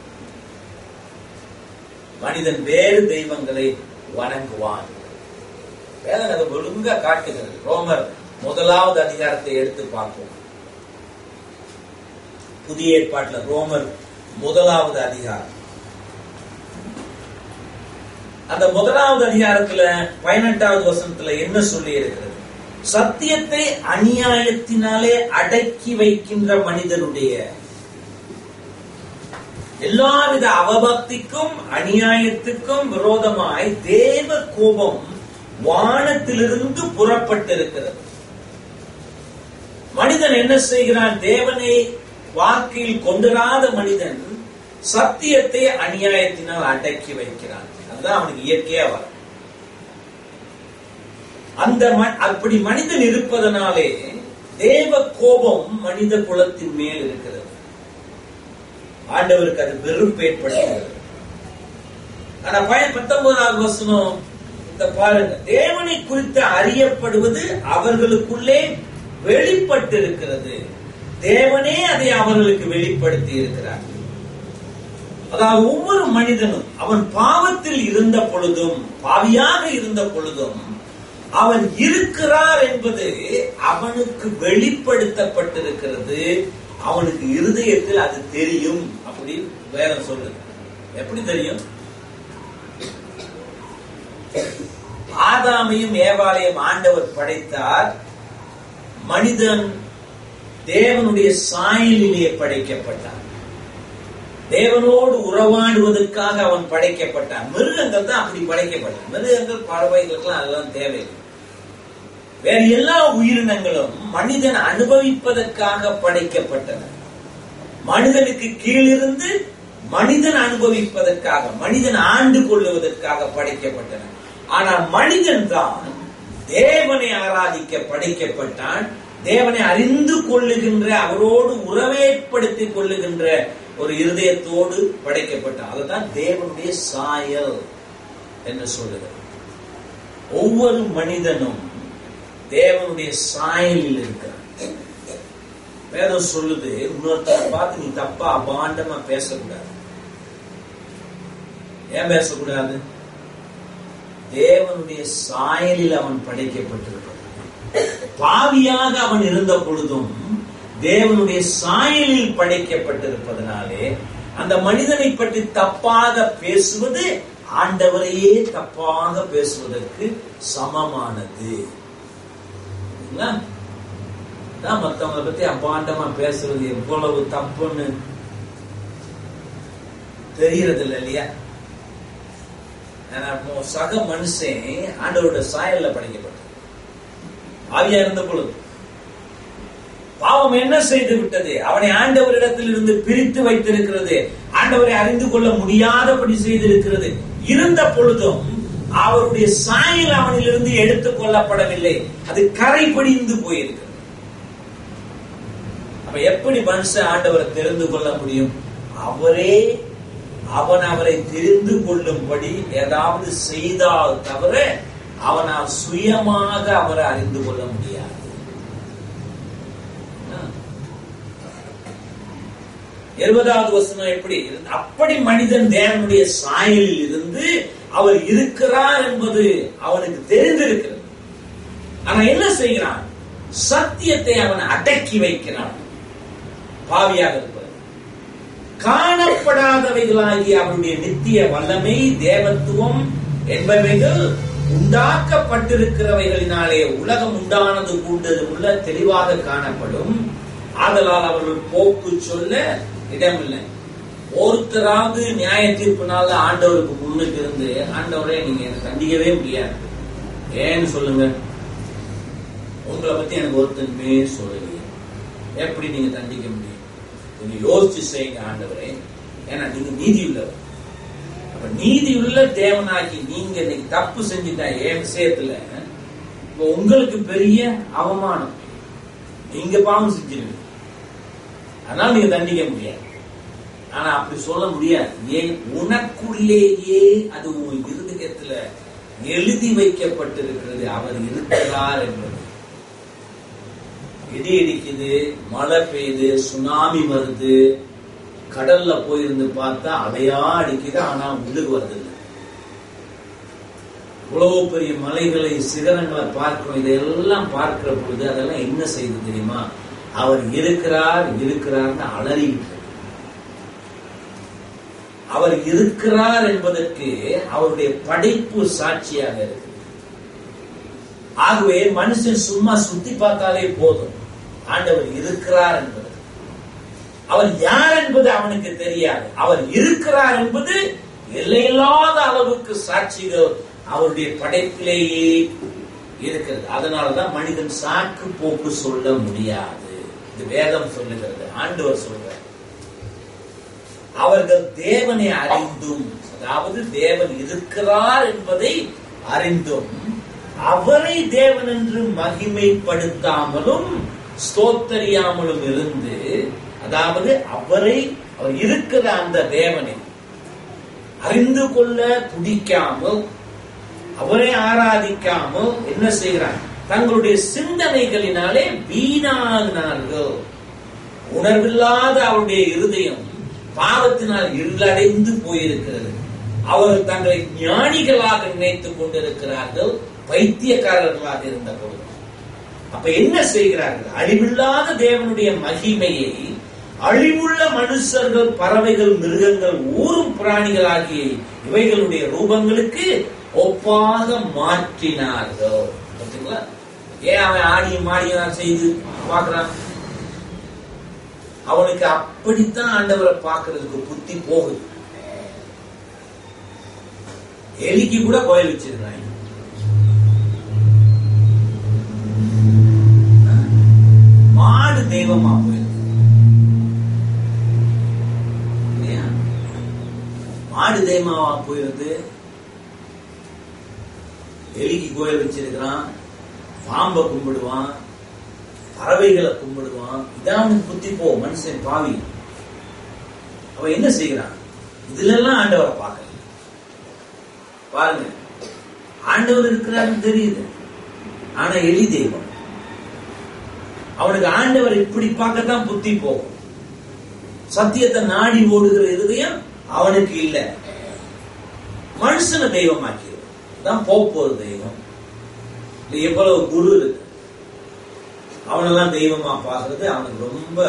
மனிதன் வேறு தெய்வங்களை வணங்குவான் வேதனை அதை ஒழுங்கா காட்டுகிறது ரோமர் முதலாவது அதிகாரத்தை எடுத்து பார்ப்போம் புதிய ஏற்பாட்டுல ரோமர் முதலாவது அதிகாரம் அந்த முதலாவது அதிகாரத்துல பதினெட்டாவது வசனத்துல என்ன சொல்லி இருக்கிறது சத்தியத்தை அநியாயத்தினாலே அடக்கி வைக்கின்ற மனிதனுடைய எல்லாவித அவபக்திக்கும் அநியாயத்துக்கும் விரோதமாய் தேவ கோபம் வானத்திலிருந்து புறப்பட்டிருக்கிறது மனிதன் என்ன செய்கிறான் தேவனை வாக்கில் கொண்டுராத மனிதன் சத்தியத்தை அநியாயத்தினால் அடக்கி வைக்கிறான் அதுதான் அவனுக்கு இயற்கையா வரும் அந்த அப்படி மனிதன் இருப்பதனாலே தேவ கோபம் மனித குலத்தின் மேல் இருக்கிறது ஆண்டவருக்கு அது வெறுப்பு ஏற்படுகிறது ஆனா பயன் பத்தொன்பதாவது வசனம் இந்த பாருங்க தேவனை குறித்து அறியப்படுவது அவர்களுக்குள்ளே வெளிப்பட்டிருக்கிறது தேவனே அதை அவர்களுக்கு வெளிப்படுத்தி இருக்கிறார் அதாவது ஒவ்வொரு மனிதனும் அவன் பாவத்தில் இருந்த பொழுதும் பாவியாக இருந்த பொழுதும் அவன் இருக்கிறார் என்பது அவனுக்கு வெளிப்படுத்தப்பட்டிருக்கிறது அவனுக்கு இருதயத்தில் அது தெரியும் அப்படி வேதம் சொல்லுது எப்படி தெரியும் ஆதாமையும் ஏவாளையும் ஆண்டவர் படைத்தார் மனிதன் தேவனுடைய சாயலிலே படைக்கப்பட்டான் தேவனோடு உறவாடுவதற்காக அவன் படைக்கப்பட்டான் மிருகங்கள் தான் அப்படி படைக்கப்பட்டான் மிருகங்கள் பறவைகளுக்கெல்லாம் அதெல்லாம் தேவையில்லை வேற எல்லா உயிரினங்களும் மனிதன் அனுபவிப்பதற்காக படைக்கப்பட்டன மனிதனுக்கு கீழிருந்து மனிதன் அனுபவிப்பதற்காக மனிதன் ஆண்டு கொள்ளுவதற்காக படைக்கப்பட்டன ஆனால் மனிதன் தான் தேவனை ஆராதிக்க படைக்கப்பட்டான் தேவனை அறிந்து கொள்ளுகின்ற அவரோடு உறவேற்படுத்திக் கொள்ளுகின்ற ஒரு இருதயத்தோடு படைக்கப்பட்டான் அதுதான் தேவனுடைய சாயல் என்று சொல்லுகிறது ஒவ்வொரு மனிதனும் தேவனுடைய சாயலில் இருக்கிறான் வேதம் சொல்லுது இன்னொருத்தரை பார்த்து நீ தப்பா அபாண்டமா பேசக்கூடாது ஏன் பேசக்கூடாது தேவனுடைய சாயலில் அவன் படைக்கப்பட்டிருக்கிறான் பாவியாக அவன் இருந்த பொழுதும் தேவனுடைய சாயலில் படைக்கப்பட்டிருப்பதனாலே அந்த மனிதனை பற்றி தப்பாக பேசுவது ஆண்டவரையே தப்பாக பேசுவதற்கு சமமானது சரிங்களா? தான் மத்தவங்களை பத்தி அப்பாண்டமா பேசுறது எவ்வளவு தப்புன்னு தெரியறது இல்லை இல்லையா ஆனா, இப்போ சக மனுஷன் ஆண்டவரோட சாயல்ல படைக்கப்பட்டான் ஆவியா இருந்த பொழுது பாவம் என்ன செய்து விட்டது அவனை ஆண்டவரிடத்தில் இருந்து பிரித்து வைத்திருக்கிறது ஆண்டவரை அறிந்து கொள்ள முடியாதபடி செய்திருக்கிறது இருந்த பொழுதும் அவருடைய சாயல் அவனிலிருந்து எடுத்துக் கொள்ளப்படவில்லை அது கரை படிந்து போயிருக்கிறது அப்ப எப்படி மனுஷன் ஆண்டவரை தெரிந்து கொள்ள முடியும் அவரே அவன் அவரை தெரிந்து கொள்ளும்படி ஏதாவது செய்தால் தவிர அவனால் சுயமாக அவரை அறிந்து கொள்ள முடியாது இருபதாவது வசனம் எப்படி அப்படி மனிதன் தேவனுடைய சாயலில் இருந்து அவர் இருக்கிறார் என்பது அவனுக்கு தெரிந்திருக்கிறது ஆனா என்ன செய்கிறான் சத்தியத்தை அவன் அடக்கி வைக்கிறான் பாவியாக இருப்பது காணப்படாதவைகளாகிய அவனுடைய நித்திய வல்லமை தேவத்துவம் என்பவைகள் உண்டாக்கப்பட்டிருக்கிறவைகளினாலே உலகம் உண்டானது கூண்டு உள்ள தெளிவாக காணப்படும் ஆதலால் அவர்கள் போக்கு சொல்ல இடமில்லை ஒருத்தராவது நியாய தீர்ப்புனால ஆண்டவருக்கு முன்னுக்கு இருந்து ஆண்டவரே நீங்க என்னை தண்டிக்கவே முடியாது ஏன்னு சொல்லுங்க உங்களை பத்தி எனக்கு ஒருத்தனுமே சொல்லலையே எப்படி நீங்க தண்டிக்க முடியும் கொஞ்சம் யோசிச்சு செய்யுங்க ஆண்டவரே ஏன்னா நீங்க நீதி உள்ளவர் அப்ப நீதி உள்ள தேவனாகி நீங்க இன்னைக்கு தப்பு செஞ்சுட்டா என் விஷயத்துல இப்ப உங்களுக்கு பெரிய அவமானம் நீங்க பாவம் செஞ்சிருவீங்க அதனால நீங்க தண்டிக்க முடியாது ஆனா அப்படி சொல்ல முடியாது ஏன் உனக்குள்ளேயே அது உன் இருதயத்துல எழுதி வைக்கப்பட்டிருக்கிறது அவர் இருக்கிறார் என்பது இடி இடிக்குது மழை பெய்யுது சுனாமி வருது கடல்ல போயிருந்து பார்த்தா அதையா அடிக்குது ஆனா உள்ளுக்கு வருது இல்லை இவ்வளவு பெரிய மலைகளை சிகரங்களை பார்க்கிறோம் இதையெல்லாம் பார்க்கிற பொழுது அதெல்லாம் என்ன செய்யுது தெரியுமா அவர் இருக்கிறார் இருக்கிறார்னு அலறிட்டு அவர் இருக்கிறார் என்பதற்கு அவருடைய படைப்பு சாட்சியாக இருக்கு ஆகவே மனுஷன் சும்மா சுத்தி பார்த்தாலே போதும் ஆண்டவர் இருக்கிறார் என்பது அவர் யார் என்பது அவனுக்கு தெரியாது அவர் இருக்கிறார் என்பது எல்லையில்லாத அளவுக்கு சாட்சிகள் அவருடைய படைப்பிலேயே இருக்கிறது அதனாலதான் மனிதன் சாக்கு போக்கு சொல்ல முடியாது இது வேதம் சொல்லுகிறது ஆண்டவர் சொல்றார் அவர்கள் தேவனை அறிந்தும் அதாவது தேவன் இருக்கிறார் என்பதை அறிந்தும் அவரை தேவன் என்று மகிமைப்படுத்தாமலும் ஸ்தோத்தரியாமலும் இருந்து அதாவது அவரை அவர் இருக்கிற அந்த தேவனை அறிந்து கொள்ள துடிக்காமல் அவரை ஆராதிக்காமல் என்ன செய்கிறார் தங்களுடைய சிந்தனைகளினாலே வீணாகினார்கள் உணர்வில்லாத அவருடைய இருதயம் பாவத்தினால் இருளடைந்து போயிருக்கிறது அவர்கள் தங்களை ஞானிகளாக நினைத்துக் கொண்டிருக்கிறார்கள் பைத்தியக்காரர்களாக இருந்த பொழுது அப்ப என்ன செய்கிறார்கள் அழிவில்லாத தேவனுடைய மகிமையை அழிவுள்ள மனுஷர்கள் பறவைகள் மிருகங்கள் ஊரும் பிராணிகள் ஆகிய இவைகளுடைய ரூபங்களுக்கு ஒப்பாக மாற்றினார்கள் பார்த்தீங்களா ஏன் அவன் ஆடியும் மாடியும் செய்து பார்க்கறான் அவனுக்கு அப்படித்தான் ஆண்டவரை பார்க்கிறதுக்கு புத்தி போகுது எலிக்கு கூட கோயில் வச்சிருக்காங்க மாடு தெய்வமா போயிருக்கு இல்லையா? மாடு தெய்வமா போயிருது எலிக்கு கோயில் வச்சிருக்கிறான் பாம்பை கும்பிடுவான் பறவைகளை கும்பிடுவான் இதான் அவனுக்கு புத்தி போ மனுஷன் பாவி அவன் என்ன செய்கிறான் இதுல எல்லாம் ஆண்டவரை பார்க்கல பாருங்க ஆண்டவர் இருக்கிறாருன்னு தெரியுது ஆனா எலி தெய்வம் அவனுக்கு ஆண்டவர் இப்படி பார்க்கத்தான் புத்தி போகும் சத்தியத்தை நாடி ஓடுகிற இருதயம் அவனுக்கு இல்ல மனுஷனை தெய்வமாக்கிறது தான் போப்போது தெய்வம் இல்ல எவ்வளவு குரு இருக்கு அவனெல்லாம் தெய்வமா பார்க்கறது அவனுக்கு ரொம்ப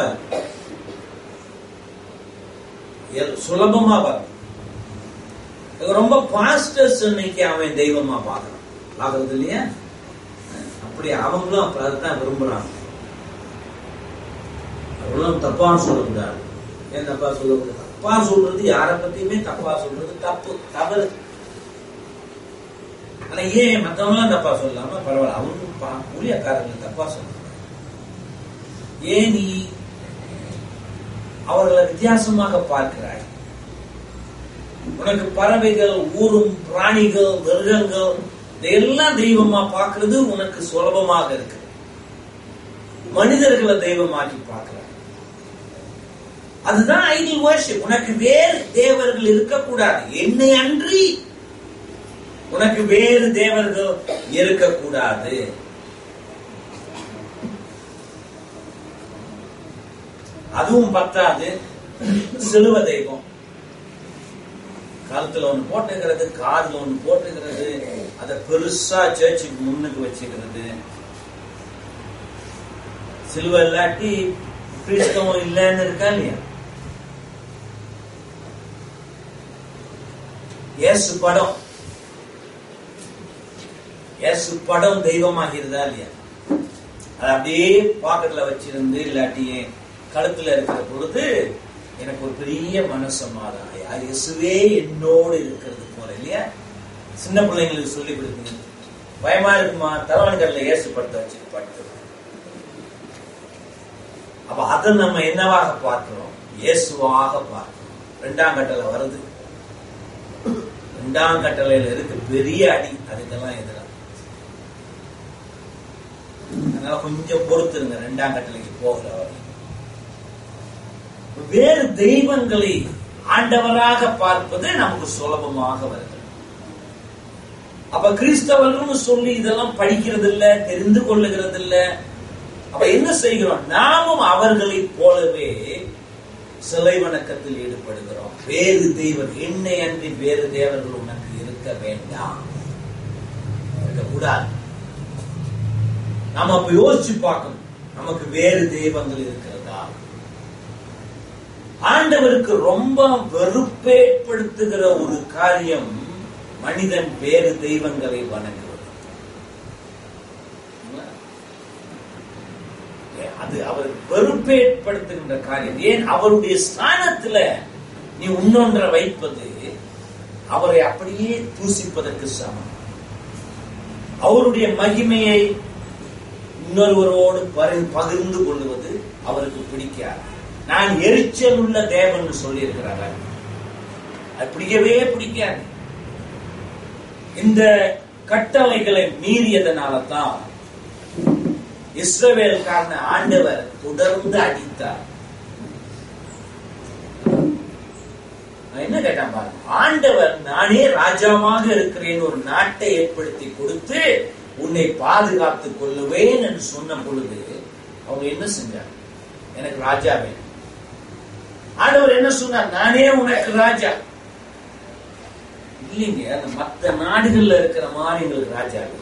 எல்- சுலபமா வரும் ரொம்ப பாஸ்டர்ஸ் இன்னைக்கு அவன் தெய்வமா பார்க்கறான் பார்க்கறது இல்லையா அப்படி அவங்களும் அப்ப அதுதான் விரும்புறாங்க அவங்களும் தப்பா சொல்லக்கூடாது ஏன் தப்பா சொல்லக்கூடாது தப்பா சொல்றது யாரை பத்தியுமே தப்பா சொல்றது தப்பு தவறு ஆனா ஏன் மத்தவங்க தப்பா சொல்லாம பரவாயில்ல அவங்க பா- ஊழியக்காரங்க தப்பா சொல்றாங்க ஏன் நீ அவர்களை வித்தியாசமாக பார்க்கிறாய் உனக்கு பறவைகள் ஊரும் பிராணிகள் மிருகங்கள் இதையெல்லாம் தெய்வமா பார்க்கிறது உனக்கு சுலபமாக இருக்கு மனிதர்களை தெய்வமாக்கி பார்க்கிறாய் அதுதான் ஐடியல் worship உனக்கு வேறு தேவர்கள் இருக்கக்கூடாது என்னை அன்றி உனக்கு வேறு தேவர்கள் இருக்கக்கூடாது அதுவும் பத்தாது சிலுவ தெய்வம் கழுத்துல ஒண்ணு போட்டுக்கிறது காதுல ஒண்ணு போட்டுக்கிறது அத பெருசா சர்ச்சுக்கு முன்னுக்கு வச்சுக்கிறது சிலுவை இல்லாட்டி கிறிஸ்தவம் இல்லைன்னு இருக்கா இல்லையா இயேசு படம் இயேசு படம் தெய்வமாகிறதா இல்லையா அது அப்படியே பாக்கெட்ல வச்சிருந்து இல்லாட்டி என் கழுத்துல இருக்கிற பொழுது எனக்கு ஒரு பெரிய மனசமாதான் இயேசுவே என்னோடு இருக்கிறது போல இல்லையா சின்ன பிள்ளைங்களுக்கு சொல்லி கொடுக்குங்க பயமா இருக்குமா தலைவன்கள்ல இயேசு படத்தை வச்சு படுத்து அப்ப அதை நம்ம என்னவாக பார்க்கிறோம் இயேசுவாக பார்க்கிறோம் ரெண்டாம் கட்டளை வருது ரெண்டாம் கட்டளையில இருக்கு பெரிய அடி அதுக்கெல்லாம் எதிராக அதனால கொஞ்சம் பொறுத்துருங்க ரெண்டாம் கட்டளைக்கு போகிற வரை வேறு தெய்வங்களை ஆண்டவராக பார்ப்பது நமக்கு சுலபமாக வருகிறது அப்ப கிறிஸ்தவர்கள்னு சொல்லி இதெல்லாம் படிக்கிறது இல்ல தெரிந்து கொள்ளுகிறது இல்ல அப்ப என்ன செய்கிறோம் நாமும் அவர்களைப் போலவே சிலை வணக்கத்தில் ஈடுபடுகிறோம் வேறு தெய்வம் என்னை அன்றி வேறு தேவர்கள் உனக்கு இருக்க வேண்டாம் இருக்கக்கூடாது நாம அப்ப யோசிச்சு பார்க்கணும் நமக்கு வேறு தெய்வங்கள் இருக்கிறதா ஆண்டவருக்கு ரொம்ப வெறுப்பேற்படுத்துகிற ஒரு காரியம் மனிதன் வேறு தெய்வங்களை வணங்குவது அது அவர் வெறுப்பேற்படுத்துகின்ற காரியம் ஏன் அவருடைய ஸ்தானத்துல நீ உன்னொன்ற வைப்பது அவரை அப்படியே தூசிப்பதற்கு சமம் அவருடைய மகிமையை இன்னொருவரோடு பரி- பகிர்ந்து கொள்வது அவருக்கு பிடிக்காது நான் எரிச்சல் உள்ள தேவன் சொல்லியிருக்கிறார் அது பிடிக்கவே பிடிக்காது இந்த கட்டளைகளை மீறியதனால தான் இஸ்ரவேல்காரன ஆண்டவர் தொடர்ந்து அடித்தார் நான் என்ன கேட்டான் பாருங்க ஆண்டவர் நானே ராஜாவாக இருக்கிறேன் ஒரு நாட்டை ஏற்படுத்தி கொடுத்து உன்னை பாதுகாத்துக் கொள்ளுவேன் என்று சொன்ன பொழுது அவங்க என்ன செஞ்சாங்க எனக்கு ராஜா வேணும் ஆண்டவர் என்ன சொன்னார் நானே உனக்கு ராஜா இல்லைங்க அந்த மத்த நாடுகள்ல இருக்கிற மாதிரி எங்களுக்கு ராஜா இல்லை.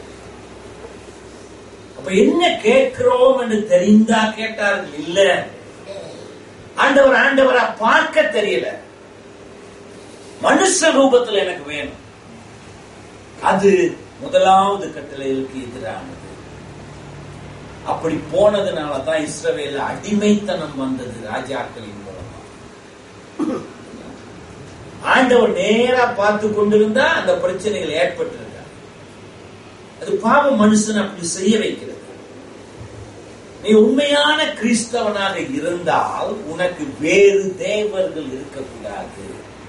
அப்ப என்ன கேட்கிறோம் என்று தெரிந்தா கேட்டார்கள் இல்ல ஆண்டவர் ஆண்டவரா பார்க்க தெரியல மனுஷ ரூபத்துல எனக்கு வேணும் அது முதலாவது கட்டளைகளுக்கு எதிரானது அப்படி போனதுனால தான் இஸ்ரவேல அடிமைத்தனம் வந்தது ராஜாக்களின் மூலமா ஆண்டவர் நேரா பார்த்து கொண்டிருந்தா அந்த பிரச்சனைகள் ஏற்பட்டிருக்காது அது பாவ மனுஷன் அப்படி செய்ய வைக்கிறது நீ உண்மையான கிறிஸ்தவனாக இருந்தால் உனக்கு வேறு தேவர்கள் இருக்கக்கூடாது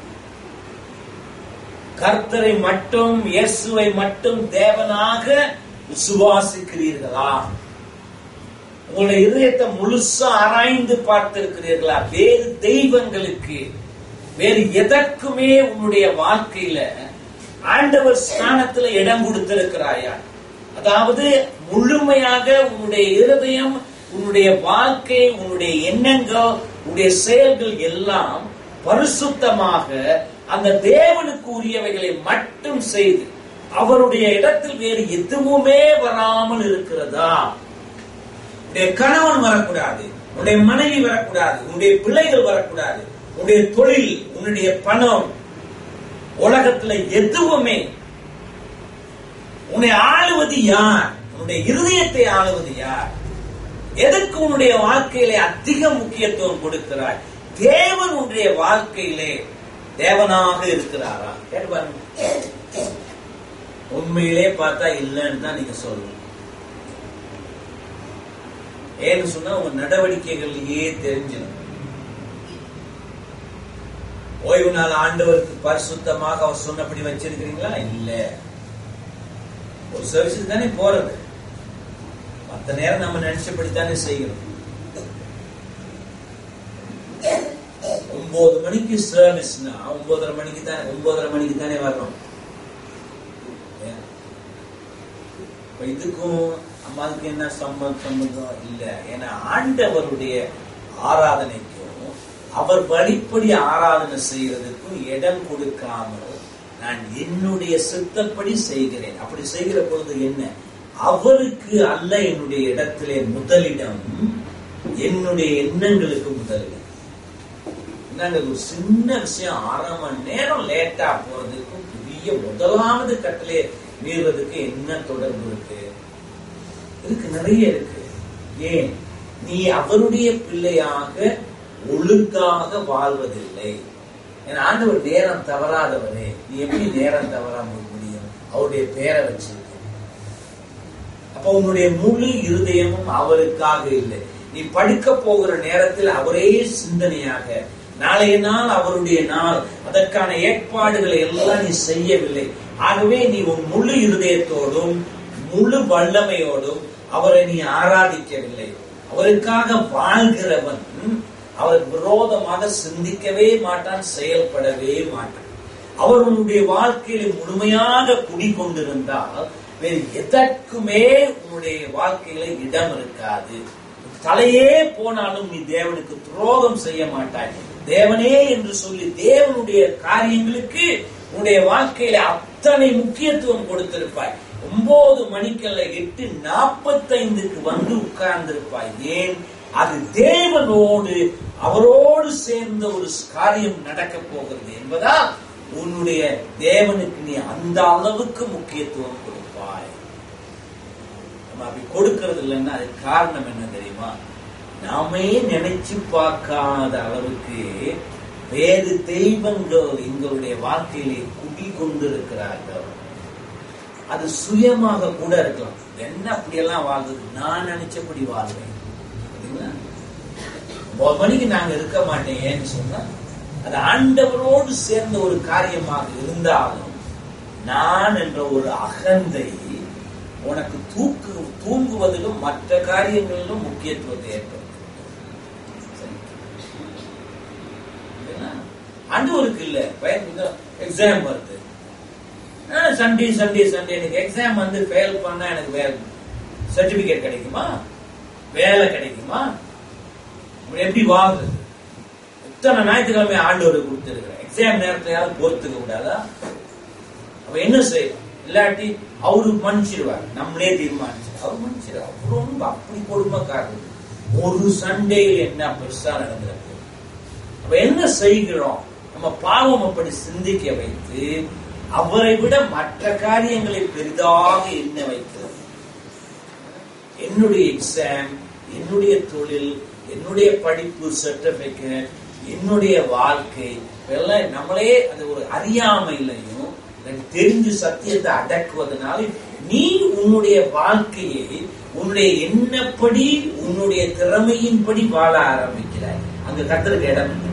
கர்த்தரை மட்டும் இயேசுவை மட்டும் தேவனாக விசுவாசிக்கிறீர்களா உங்களுடைய இதயத்தை முழுசா ஆராய்ந்து பார்த்திருக்கிறீர்களா வேறு தெய்வங்களுக்கு வேறு எதற்குமே உன்னுடைய வாழ்க்கையில ஆண்டவர் ஸ்தானத்துல இடம் கொடுத்திருக்கிறாயா அதாவது முழுமையாக உன்னுடைய இருதயம் உன்னுடைய வாழ்க்கை உன்னுடைய எண்ணங்கள் உன்னுடைய செயல்கள் எல்லாம் பரிசுத்தமாக அந்த தேவனுக்கு உரியவைகளை மட்டும் செய்து அவருடைய இடத்தில் வேறு எதுவுமே வராமல் இருக்கிறதா உன்னுடைய கணவன் வரக்கூடாது உன்னுடைய மனைவி வரக்கூடாது உன்னுடைய பிள்ளைகள் வரக்கூடாது உன்னுடைய தொழில் உன்னுடைய பணம் உலகத்துல எதுவுமே உன்னை ஆளுவது யார் உன்னுடைய இருதயத்தை ஆளுவது யார் எதற்கு உன்னுடைய வாழ்க்கையிலே அதிக முக்கியத்துவம் கொடுக்கிறாய் தேவன் உன்னுடைய வாழ்க்கையிலே தேவனாக இருக்கிறாரா கேட்டு பாருங்க உண்மையிலே பார்த்தா இல்லைன்னு தான் நீங்க சொல்லணும் ஏன்னு சொன்னா உங்க நடவடிக்கைகள்லயே தெரிஞ்சிடும் ஓய்வு நாள் ஆண்டவருக்கு பரிசுத்தமாக அவர் சொன்னபடி வச்சிருக்கிறீங்களா இல்ல ஒரு சர்வீஸ் தானே போறது மத்த நேரம் நம்ம நினைச்சபடி தானே செய்யணும் ஒன்பது மணிக்கு சர்வீஸ்னா ஒன்பதரை மணிக்கு தானே ஒன்பதரை மணிக்கு தானே வரணும் இப்ப இதுக்கும் அம்மாவுக்கு என்ன சம்பந்தம் சம்பந்தம் இல்ல ஏன்னா ஆண்டவருடைய ஆராதனைக்கும் அவர் வழிப்படி ஆராதனை செய்யறதுக்கும் இடம் கொடுக்காமல் நான் என்னுடைய சித்தப்படி செய்கிறேன் அப்படி செய்கிற பொழுது என்ன அவருக்கு அல்ல என்னுடைய இடத்திலே முதலிடம் என்னுடைய எண்ணங்களுக்கு முதலிடம் என்னங்க ஒரு சின்ன விஷயம் அரை மணி நேரம் லேட்டா போறதுக்கும் பெரிய முதலாவது கட்டளை மீறுவதற்கு என்ன தொடர்பு இருக்கு இதுக்கு நிறைய இருக்கு ஏன் நீ அவருடைய பிள்ளையாக ஒழுங்காக வாழ்வதில்லை ஏன்னா ஆண்டவர் நேரம் தவறாதவரே நீ எப்படி நேரம் தவறாம முடியும் அவருடைய பேரை வச்சு அப்ப உன்னுடைய முழு இருதயமும் அவருக்காக இல்லை நீ படுக்க போகிற நேரத்தில் அவரே சிந்தனையாக நாளைய நாள் அவருடைய நாள் அதற்கான ஏற்பாடுகளை எல்லாம் நீ செய்யவில்லை ஆகவே நீ உன் முழு இருதயத்தோடும் முழு வல்லமையோடும் அவரை நீ ஆராதிக்கவில்லை அவருக்காக வாழ்கிறவன் அவர் விரோதமாக சிந்திக்கவே மாட்டான் செயல்படவே மாட்டான் அவர்களுடைய வாழ்க்கையில முழுமையாக குடிக்கொண்டிருந்தால் வேறு எதற்குமே உன்னுடைய வாழ்க்கையில இடம் இருக்காது தலையே போனாலும் நீ தேவனுக்கு துரோகம் செய்ய மாட்டாய் தேவனே என்று சொல்லி தேவனுடைய காரியங்களுக்கு உன்னுடைய வாழ்க்கையில அத்தனை முக்கியத்துவம் கொடுத்திருப்பாய் ஒன்பது மணிக்கல்ல எட்டு நாற்பத்தைந்துக்கு வந்து உட்கார்ந்திருப்பாய் ஏன் அது தேவனோடு அவரோடு சேர்ந்த ஒரு காரியம் நடக்க போகிறது என்பதால் உன்னுடைய தேவனுக்கு நீ அந்த அளவுக்கு முக்கியத்துவம் கொடுப்பாய் நம்ம அப்படி கொடுக்கறது இல்லைன்னா அது காரணம் என்ன தெரியுமா நாமே நினைச்சு பார்க்காத அளவுக்கு வேறு தெய்வங்கள் எங்களுடைய வாழ்க்கையிலே குடி கொண்டிருக்கிறார்கள் அது சுயமாக கூட இருக்கலாம் என்ன அப்படியெல்லாம் வாழ்றது நான் நினைச்சபடி வாழ்வேன் சரிங்களா? ஒன்பது மணிக்கு நாங்க இருக்க மாட்டேன் ஏன்னு சொன்னா அது ஆண்டவரோடு சேர்ந்த ஒரு காரியமாக இருந்தாலும் நான் என்ற ஒரு அகந்தை உனக்கு தூக்கு தூங்குவதிலும் மற்ற காரியங்களிலும் முக்கியத்துவத்தை ஏற்படுத்தும் சரி. சரிங்களா? ஆண்டவருக்கு இல்ல எக்ஸாம் வருது சண்டே சண்டே சண்டே எனக்கு எக்ஸாம் வந்து ஃபெயில் பண்ணா எனக்கு வேலை சர்டிபிகேட் கிடைக்குமா வேலை கிடைக்குமா அப்படி எப்படி வாங்குறது இத்தனை ஞாயிற்றுக்கிழமை ஆண்டவர் கொடுத்திருக்கிறேன் எக்ஸாம் நேரத்தையாவது பொறுத்துக்க கூடாதா அப்ப என்ன செய்யணும் இல்லாட்டி அவரு மன்னிச்சிருவார் நம்மளே தீர்மானிச்சு அவர் மன்னிச்சிருவார் அவர் ரொம்ப அப்படி கொடுமைக்காரர் ஒரு சண்டேயில் என்ன பெருசா நடந்திருக்கு அப்ப என்ன செய்கிறோம் நம்ம பாவம் அப்படி சிந்திக்க வைத்து அவரை விட மற்ற காரியங்களை பெரிதாக எண்ண வைக்கிறது என்னுடைய எக்ஸாம் என்னுடைய தொழில் என்னுடைய படிப்பு சர்டிபிகேட் என்னுடைய வாழ்க்கை இதெல்லாம் நம்மளே அது ஒரு அறியாமையிலையும் எனக்கு தெரிஞ்சு சத்தியத்தை அடக்குவதனால நீ உன்னுடைய வாழ்க்கையை உன்னுடைய எண்ணப்படி உன்னுடைய திறமையின்படி வாழ ஆரம்பிக்கிறாய் அங்க கத்தருக்கு இடம் இல்லை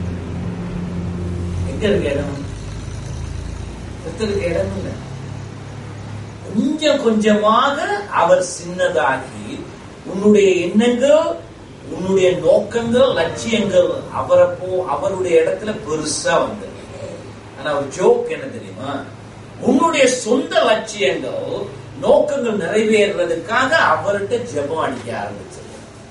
எங்க இருக்கு இடம் கத்தருக்கு இடம் இல்லை கொஞ்சம் கொஞ்சமாக அவர் சின்னதாகி உன்னுடைய எண்ணங்கள் உன்னுடைய நோக்கங்கள் லட்சியங்கள் அவரை போ அவருடைய இடத்துல பெருசா வந்தது ஆனா ஒரு ஜோக் என்ன தெரியுமா உன்னுடைய சொந்த லட்சியங்கள் நோக்கங்கள் நிறைவேறதுக்காக அவர்கிட்ட ஜெபம் அடிக்க ஆரம்பிச்சது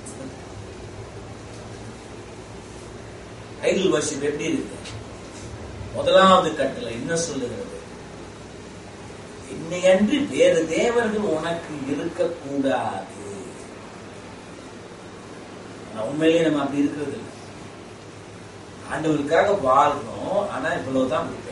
ஐடில் வர்ஷிப் எப்படி இருக்கு முதலாவது கட்டளை என்ன சொல்லுகிறது இன்னையன்றி வேறு தேவர்கள் உனக்கு இருக்கக்கூடாது ஆனா உண்மையிலேயே நம்ம அப்படி இருக்கிறது இல்லை ஆண்டவருக்காக வாழ்றோம் ஆனா இவ்வளவுதான் கொடுப்பேன்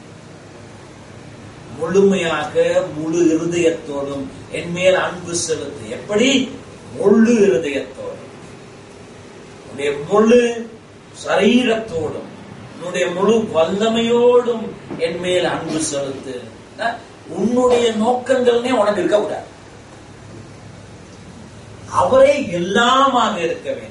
முழுமையாக முழு இருதயத்தோடும் என் மேல் அன்பு செலுத்து எப்படி முழு இருதயத்தோடும் உன்னுடைய முழு சரீரத்தோடும் உன்னுடைய முழு வல்லமையோடும் என் மேல் அன்பு செலுத்து அஹ், உன்னுடைய நோக்கங்கள்னே உனக்கு இருக்கக்கூடாது அவரே எல்லாமாக இருக்க வேண்டும்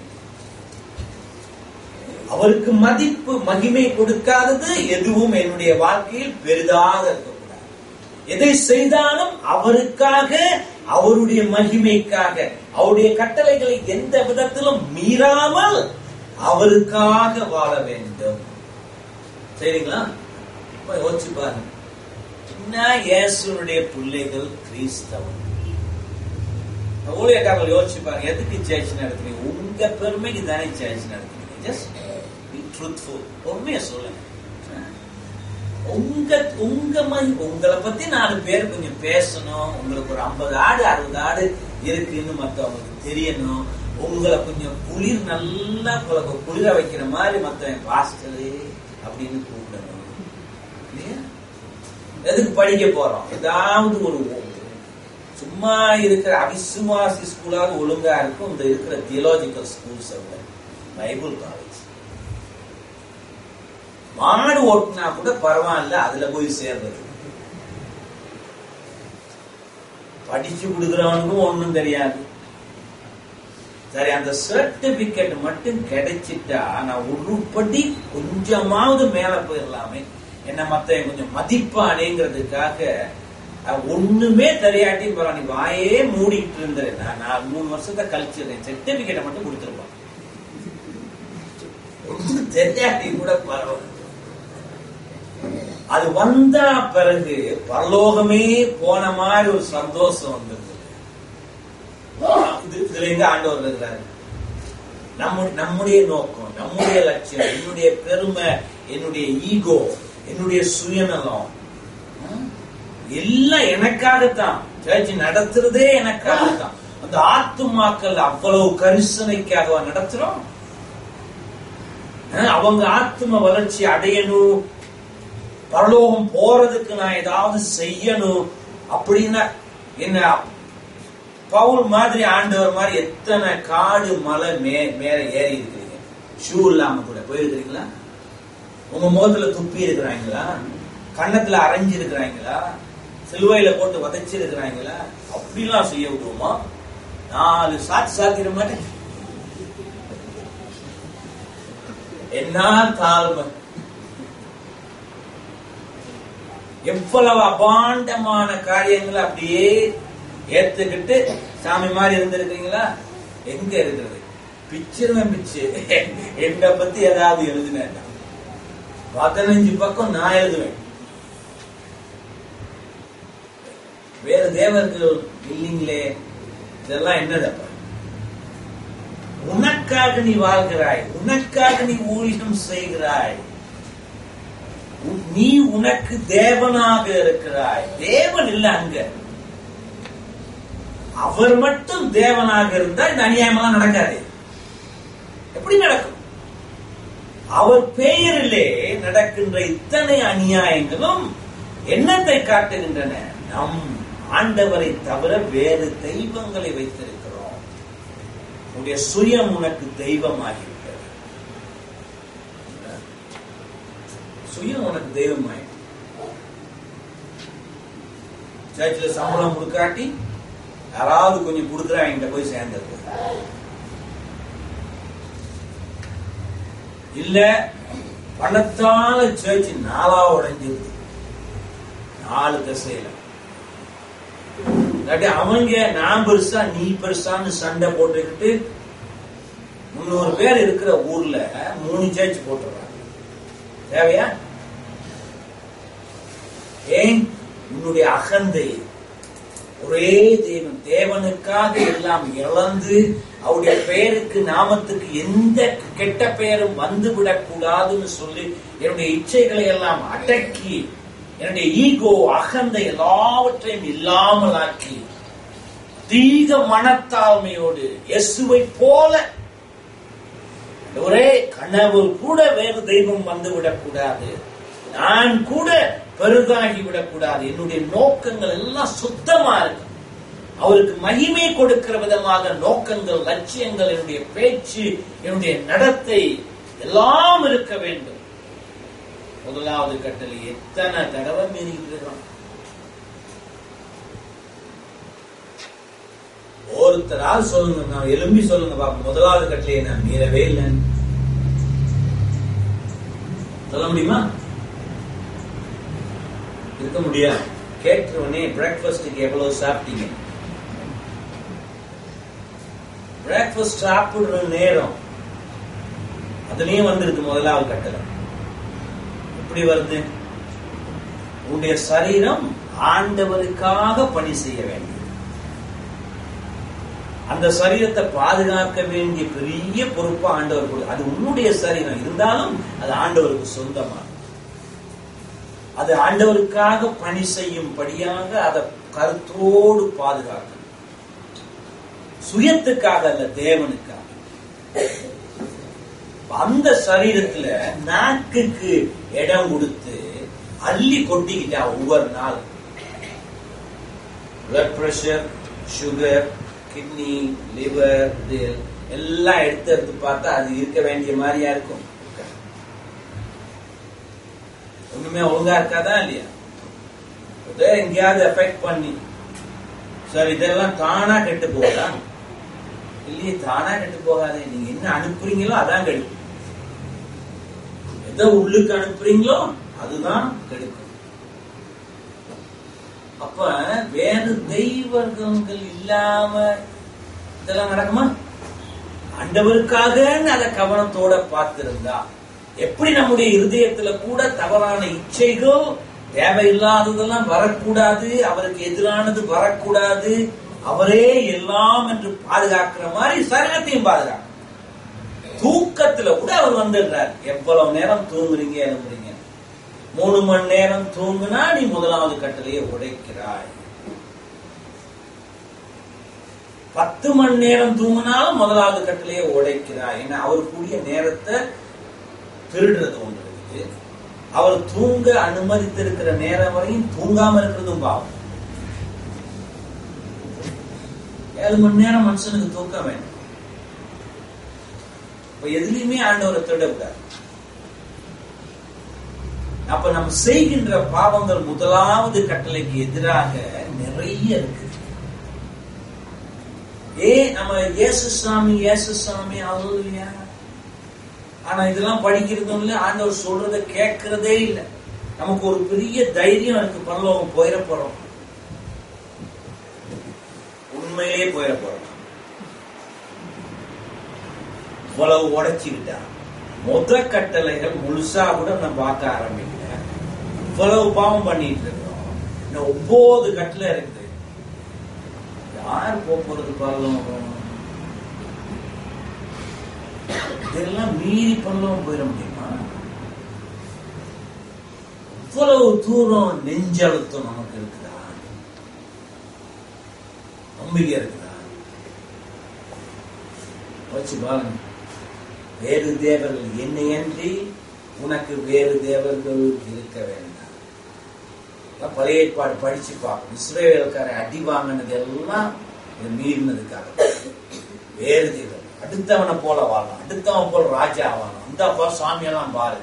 அவருக்கு மதிப்பு மகிமை கொடுக்காதது எதுவும் என்னுடைய வாழ்க்கையில் பெரிதாக இருக்கக்கூடாது எதை செய்தாலும் அவருக்காக அவருடைய மகிமைக்காக அவருடைய கட்டளைகளை எந்த விதத்திலும் மீறாமல் அவருக்காக வாழ வேண்டும் சரிங்களா இப்ப யோசிச்சு பாருங்க என்ன இயேசுனுடைய பிள்ளைகள் கிறிஸ்தவன் ஊழியக்காரர்கள் யோசிச்சு பாருங்க எதுக்கு சேர்ச் நடத்துறீங்க உங்க பெருமைக்கு தானே சேர்ச் நடத்துறீங்க ஜஸ்ட் பி ட்ரூத்ஃபுல் உண்மையை சொல்லுங்க உங்க உங்க மதி உங்களை பத்தி நாலு பேர் கொஞ்சம் பேசணும் உங்களுக்கு ஒரு ஐம்பது ஆடு அறுபது ஆடு இருக்குன்னு மத்தவங்களுக்கு தெரியணும் உங்களை கொஞ்சம் குளிர் நல்லா உங்களுக்கு குளிர வைக்கிற மாதிரி மத்தவன் பாஸ்டரு அப்படின்னு கூப்பிடணும் இல்லையா எதுக்கு படிக்க போறோம் ஏதாவது ஒரு சும்மா இருக்கிற அவிசுவாசி ஸ்கூலாவது ஒழுங்கா இருக்கும் இந்த இருக்கிற தியோலாஜிக்கல் ஸ்கூல்ஸ் விட பைபிள் காலேஜ் மாடு ஓட்டினா கூட பரவாயில்ல அதுல போய் சேர்றது படிச்சு கொடுக்குறவனுக்கும் ஒண்ணும் தெரியாது சரி அந்த சர்டிபிகேட் மட்டும் கிடைச்சிட்டா நான் உருப்படி கொஞ்சமாவது மேல போயிடலாமே என்ன மத்த கொஞ்சம் மதிப்பானேங்கிறதுக்காக அஹ், ஒண்ணுமே தெரியாட்டி பரவாயில்ல நீ வாயே மூடிட்டு இருந்தேன் நான் நான் மூணு வருஷத்தை கழிச்சிருந்தேன் சர்டிபிகேட்டை மட்டும் கொடுத்துருப்பான் ஒண்ணும் தெரியாட்டி கூட பரவாயில்ல அது வந்தா பிறகு பரலோகமே போன மாதிரி ஒரு சந்தோஷம் வந்தது இது இதுல எங்க ஆண்டவர் இருக்கிறாரு நம்ம நம்முடைய நோக்கம் நம்முடைய லட்சியம் என்னுடைய பெருமை என்னுடைய ஈகோ என்னுடைய சுயநலம் ம், எல்லாம் எனக்காகத்தான் சர்ச் நடத்துறதே எனக்காகத்தான் அந்த ஆத்துமாக்கள் அவ்வளவு கரிசனைக்காக நடத்துறோம் அஹ், அவங்க ஆத்தும வளர்ச்சி அடையணும் பரலோகம் போறதுக்கு நான் ஏதாவது செய்யணும் அப்படின்னா என்ன பவுல் மாதிரி ஆண்டவர் மாதிரி எத்தனை காடு மலை மே மேல ஏறி இருக்கிறீங்க ஷூ இல்லாம கூட போயிருக்கிறீங்களா உங்க முகத்துல துப்பி இருக்கிறாங்களா கன்னத்துல அரைஞ்சு இருக்கிறாங்களா சிலுவையில போட்டு வதைச்சு இருக்கிறாங்களா அப்படிலாம் செய்ய விடுவோமா நாலு சாட்சி சாத்திர மாதிரி என்ன தாழ்மை எவ்வளவு அபாண்டமான காரியங்களை அப்படியே ஏத்துக்கிட்டு சாமி மாதிரி இருந்திருக்கீங்களா எங்க இருக்கிறது பிச்சிருவன் பிச்சு என்னை பத்தி ஏதாவது எழுதினேன் பதினஞ்சு பக்கம் நான் எழுதுவேன் வேற தேவர்கள் இல்லைங்களே இதெல்லாம் என்னதப்பா உனக்காக நீ வாழ்கிறாய் உனக்காக நீ ஊழியம் செய்கிறாய் உன்- நீ உனக்கு தேவனாக இருக்கிறாய் தேவன் இல்ல அங்க அவர் மட்டும் தேவனாக இருந்தா இந்த அநியாயமெல்லாம் நடக்காது எப்படி நடக்கும் அவர் பெயரிலே நடக்கின்ற இத்தனை அநியாயங்களும் என்னத்தை காட்டுகின்றன நம் ஆண்டவரை தவிர வேறு தெய்வங்களை வைத்திருக்கிறோம் உன்னுடைய சுயம் உனக்கு தெய்வமாகிவிட்டது சுயம் உனக்கு தெய்வமாயிட்டு சர்ச்சில் சம்பளம் கொடுக்காட்டி யாராவது கொஞ்சம் கொடுக்குறாங்க போய் சேர்ந்தது இல்ல பணத்தால சர்ச் நாளா உடைஞ்சிருது நாலு திசையில இல்லாட்டி அவங்க நான் பெருசா நீ பெருசான்னு சண்டை போட்டுக்கிட்டு முன்னூறு பேர் இருக்கிற ஊர்ல மூணு சர்ச் போட்டுறாங்க தேவையா ஏன் உன்னுடைய அகந்தை ஒரே தேவன் தேவனுக்காக எல்லாம் இழந்து அவருடைய பெயருக்கு நாமத்துக்கு எந்த கெட்ட பெயரும் வந்துவிடக் கூடாதுன்னு சொல்லி என்னுடைய இச்சைகளை எல்லாம் அடக்கி என்னுடைய ஈகோ அகந்தை எல்லாவற்றையும் இல்லாமல் ஆக்கி தீக மனத்தாழ்மையோடு இயேசுவை போல ஒரே கனவு கூட வேறு தெய்வம் வந்து விடக்கூடாது நான் கூட பெரிதாகி விடக்கூடாது என்னுடைய நோக்கங்கள் எல்லாம் சுத்தமா இருக்கு அவருக்கு மகிமை கொடுக்கிற விதமாக நோக்கங்கள் லட்சியங்கள் என்னுடைய பேச்சு என்னுடைய நடத்தை எல்லாம் இருக்க வேண்டும் முதலாவது கட்டளை எத்தனை தடவை மீறிக்கிறோம் ஒருத்தரால் சொல்லுங்க நான் எலும்பி சொல்லுங்க பாப்போம் முதலாவது கட்டளையை நான் மீறவே இல்லைன்னு சொல்ல முடியுமா இருக்க முடியாது கேட்டவனே பிரேக்ஃபாஸ்டுக்கு எவ்வளவு சாப்பிட்டீங்க பிரேக்ஃபாஸ்ட் சாப்பிடுற நேரம் அதுலயும் வந்திருக்கு முதலாவது கட்டளை எப்படி வருது உன்னுடைய சரீரம் ஆண்டவருக்காக பணி செய்ய வேண்டியது அந்த சரீரத்தை பாதுகாக்க வேண்டிய பெரிய பொறுப்பு ஆண்டவர் கொடு அது உன்னுடைய சரீரம் இருந்தாலும் அது ஆண்டவருக்கு சொந்தமா அது ஆண்டவருக்காக பணி செய்யும்படியாக அதை கருத்தோடு பாதுகாக்கணும் சுயத்துக்காக அல்ல தேவனுக்காக அந்த சரீரத்துல நாக்குக்கு இடம் கொடுத்து அள்ளி கொட்டிக்கிட்டா ஒவ்வொரு நாள் blood pressure sugar kidney liver இது எல்லாம் எடுத்து எடுத்து பார்த்தா அது இருக்க வேண்டிய மாதிரியா இருக்கும் ஒண்ணுமே ஒழுங்கா இருக்காதா இல்லையா அதே எங்கேயாவது எஃபெக்ட் பண்ணி சார் இதெல்லாம் தானா கெட்டு போகுதா இல்லையே தானா கெட்டு போகாதே நீங்க என்ன அனுப்புறீங்களோ அதான் கெடுக்கும் எதை உள்ளுக்கு அனுப்புறீங்களோ அதுதான் கெடுக்கும் அப்ப வேறு தெய்வங்கள் இல்லாம இதெல்லாம் நடக்குமா ஆண்டவருக்காக அதை கவனத்தோட பார்த்திருந்தா எப்படி நம்முடைய இருதயத்துல கூட தவறான இச்சைகள் தேவையில்லாததெல்லாம் வரக்கூடாது அவருக்கு எதிரானது வரக்கூடாது அவரே எல்லாம் என்று பாதுகாக்கிற மாதிரி சரீரத்தையும் பாதுகாக்க தூக்கத்துல கூட அவர் வந்துடுறார் எவ்வளவு நேரம் தூங்குறீங்க எழும்புறீங்க மூணு மணி நேரம் தூங்குனா நீ முதலாவது கட்டளையை உடைக்கிறாய் பத்து மணி நேரம் தூங்கினாலும் முதலாவது கட்டளையை உடைக்கிறாய் ஏன்னா அவருக்குரிய நேரத்தை திருடுறது ஒன்று இருக்குது அவர் தூங்க அனுமதித்திருக்கிற நேரம் வரையும் தூங்காம இருக்கிறதும் பாவம் ஏழு மணி நேரம் மனுஷனுக்கு தூக்கம் வேணும் இப்ப எதுலையுமே ஆண்டவரை திருடக்கூடாது அப்ப நம்ம செய்கின்ற பாவங்கள் முதலாவது கட்டளைக்கு எதிராக நிறைய இருக்கு ஏ நம்ம இயேசு சாமி இயேசு சாமி அவ்வளோ ஆனா இதெல்லாம் படிக்கிறதும் இல்லை ஆண்டவர் சொல்றத கேட்கறதே இல்லை நமக்கு ஒரு பெரிய தைரியம் இருக்கு பரலோகம் போயிட போறோம் உண்மையிலேயே போயிட போறோம் இவ்வளவு உடைச்சுக்கிட்டா முத கட்டளைகள் முழுசா கூட நம்ம பார்க்க ஆரம்பிக்கல இவ்வளவு பாவம் பண்ணிட்டு இருக்கோம் இன்னும் ஒன்பது கட்டளை இருக்குது யார் போக போறது பரலோகம் இதெல்லாம் மீறி பரலோகம் போயிட முடியுமா இவ்வளவு தூரம் நெஞ்சழுத்தம் நமக்கு இருக்குதா நம்பிக்கை இருக்குதா வச்சு பாருங்க வேறு தேவர்கள் என்னையன்றி உனக்கு வேறு தேவர்கள் இருக்க வேண்டாம் அதான் பழைய ஏற்பாடு படிச்சு பார்க்கணும் இஸ்ரேலுக்கார அடி வாங்கினது எல்லாம் இதை மீறினதுக்காக வேறு தெய்வம் அடுத்தவனை போல வாழலாம் அடுத்தவன் போல ராஜா ஆகலாம் அந்த அப்பா சாமியெல்லாம் பாரு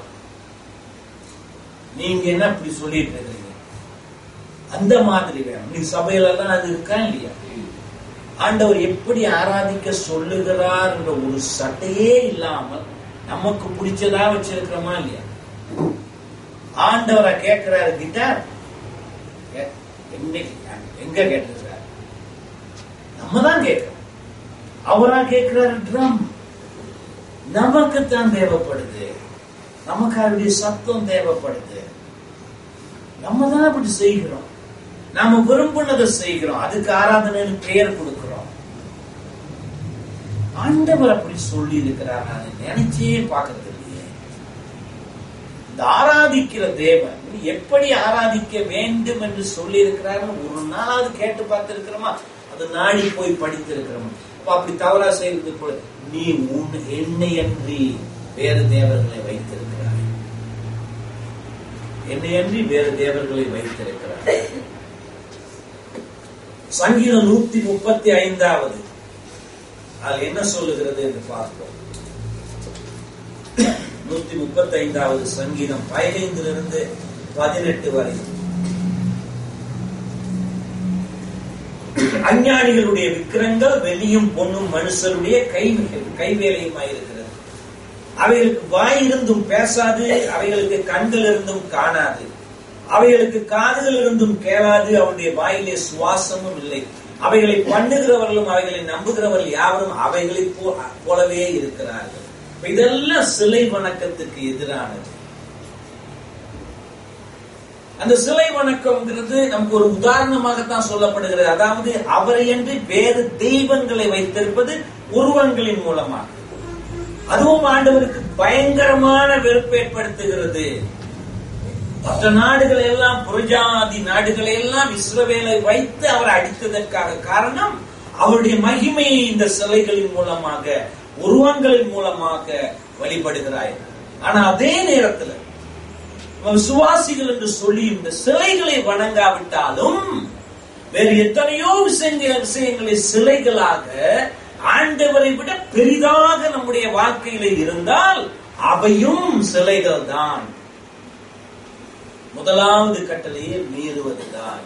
நீங்க என்ன இப்படி சொல்லிட்டு இருக்கீங்க அந்த மாதிரி வேணும் நீ சபையில எல்லாம் அது இருக்கா இல்லையா ஆண்டவர் எப்படி ஆராதிக்க சொல்லுகிறார் என்ற ஒரு சட்டையே இல்லாமல் நமக்கு பிடிச்சதா வச்சிருக்கிறோமா இல்லையா ஆண்டவரை கேட்கிறாரு கிட்டார் கே- என்னைக்கு எங்க கேட்டிருக்கிறார் நம்ம தான் கேட்கிறோம் அவரா கேட்கிறாரு ட்ரம் நமக்கு தான் தேவைப்படுது நமக்கு அவருடைய சத்தம் தேவைப்படுது நம்ம தான் அப்படி செய்கிறோம் நாம விரும்பினதை செய்கிறோம் அதுக்கு ஆராதனைன்னு பெயர் கொடுக்கிறோம் ஆண்டவர் அப்படி சொல்லி இருக்கிறார் நான் நினைச்சே பார்க்கறது இல்லையே இந்த ஆராதிக்கிற தேவன் எப்படி ஆராதிக்க வேண்டும் என்று சொல்லி இருக்கிறார்னு ஒரு நாளாவது கேட்டு பார்த்திருக்கிறோமா அது நாடி போய் படித்திருக்கிறோமா அப்ப அப்படி தவறா செய்வது போல நீ உன் என்னை அன்றி வேறு தேவர்களை வைத்திருக்கிறாய் என்னை அன்றி வேறு தேவர்களை வைத்திருக்கிறாய் சங்கீதம் நூத்தி முப்பத்தி ஐந்தாவது அது என்ன சொல்லுகிறது என்று பார்ப்போம் நூத்தி முப்பத்தி ஐந்தாவது சங்கீதம் பதினைந்திலிருந்து பதினெட்டு வரை அஞ்ஞானிகளுடைய விக்கிரங்கள் வெளியும் பொண்ணும் மனுஷருடைய கை கைவேலையுமாயிருக்கிறது அவைகளுக்கு வாய் இருந்தும் பேசாது அவைகளுக்கு கண்கள் இருந்தும் காணாது அவைகளுக்கு காதுகள் இருந்தும் கேளாது அவருடைய வாயிலே சுவாசமும் இல்லை அவைகளை பண்ணுகிறவர்களும் அவைகளை நம்புகிறவர்கள் யாவரும் அவைகளை போ- போலவே இருக்கிறார்கள் இப்ப இதெல்லாம் சிலை வணக்கத்துக்கு எதிரானது அந்த சிலை வணக்கம்ங்கிறது நமக்கு ஒரு உதாரணமாகத்தான் சொல்லப்படுகிறது அதாவது அவரை என்று வேறு தெய்வங்களை வைத்திருப்பது உருவங்களின் மூலமாக அதுவும் ஆண்டவருக்கு பயங்கரமான வெறுப்பு ஏற்படுத்துகிறது மற்ற நாடுகளை எல்லாம் புரஜாதி நாடுகளை எல்லாம் இஸ்ரவேலை வைத்து அவர் அடித்ததற்காக காரணம் அவருடைய மகிமையை இந்த சிலைகளின் மூலமாக உருவங்களின் மூலமாக வழிபடுகிறாய் ஆனா அதே நேரத்துல நம்ம விசுவாசிகள் என்று சொல்லி இந்த சிலைகளை வணங்காவிட்டாலும் வேறு எத்தனையோ விஷயங்கள் விஷயங்களை சிலைகளாக ஆண்டவரை விட பெரிதாக நம்முடைய வாழ்க்கையில இருந்தால் அவையும் சிலைகள் தான் முதலாவது கட்டளையை மீறுவதுதான்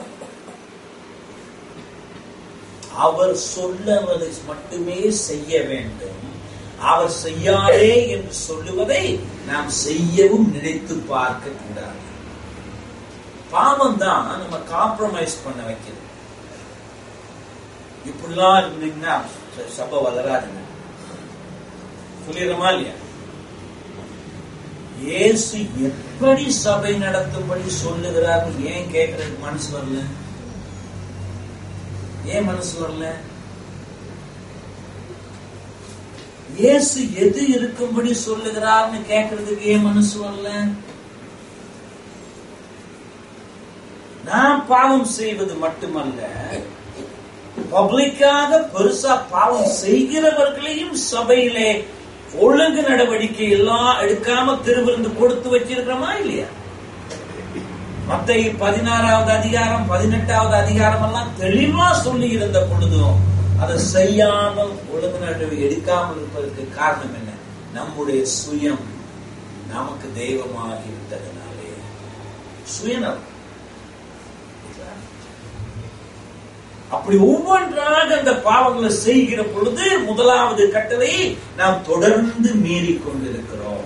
அவர் சொல்லவதை மட்டுமே செய்ய வேண்டும் அவர் செய்யாதே என்று சொல்லுவதை நாம் செய்யவும் நினைத்து பார்க்க கூடாது பாவம் தான் நம்ம காம்ப்ரமைஸ் பண்ண வைக்கிறது இப்படிலாம் இருந்தீங்கன்னா ச- சபை வளராதுங்க சொல்லிடுறோமா இல்லையா இயேசு எப்படி சபை நடத்தும்படி சொல்லுகிறார்னு ஏன் கேட்கறதுக்கு மனசு வரல ஏன் மனசு வரல இயேசு எது இருக்கும்படி சொல்லுகிறார்னு கேட்கறதுக்கு ஏன் மனசு வரல நான் பாவம் செய்வது மட்டுமல்ல பப்ளிக்காக பெருசா பாவம் செய்கிறவர்களையும் சபையிலே ஒழுங்கு நடவடிக்கை எல்லாம் எடுக்காம திருவிருந்து கொடுத்து வச்சிருக்கிறோமா இல்லையா மத்த பதினாறாவது அதிகாரம் பதினெட்டாவது அதிகாரம் எல்லாம் தெளிவா சொல்லி இருந்த பொழுதும் அதை செய்யாமல் ஒழுங்கு நடவடிக்கை எடுக்காமல் இருப்பதற்கு காரணம் என்ன நம்முடைய சுயம் நமக்கு தெய்வமாகி விட்டதனாலே சுயநலம் அப்படி ஒவ்வொன்றாக அந்த பாவங்களை செய்கிற பொழுது முதலாவது கட்டளை நாம் தொடர்ந்து மீறி கொண்டிருக்கிறோம்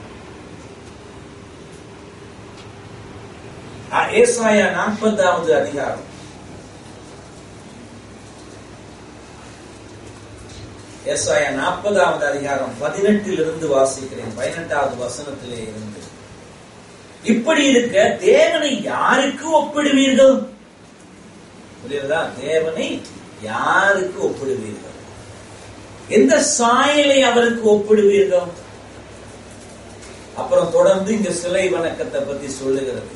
அஹ், ஏசாயா நாற்பதாவது அதிகாரம் ஏசாயா நாற்பதாவது அதிகாரம் பதினெட்டில் இருந்து வாசிக்கிறேன் பதினெட்டாவது வசனத்திலே இருந்து இப்படி இருக்க தேவனை யாருக்கு ஒப்பிடுவீர்கள் புரியுதா தேவனை யாருக்கு ஒப்பிடுவீர்கள் எந்த சாயலை அவருக்கு ஒப்பிடுவீர்கள் அப்புறம் தொடர்ந்து இங்க சிலை வணக்கத்தை பத்தி சொல்லுகிறது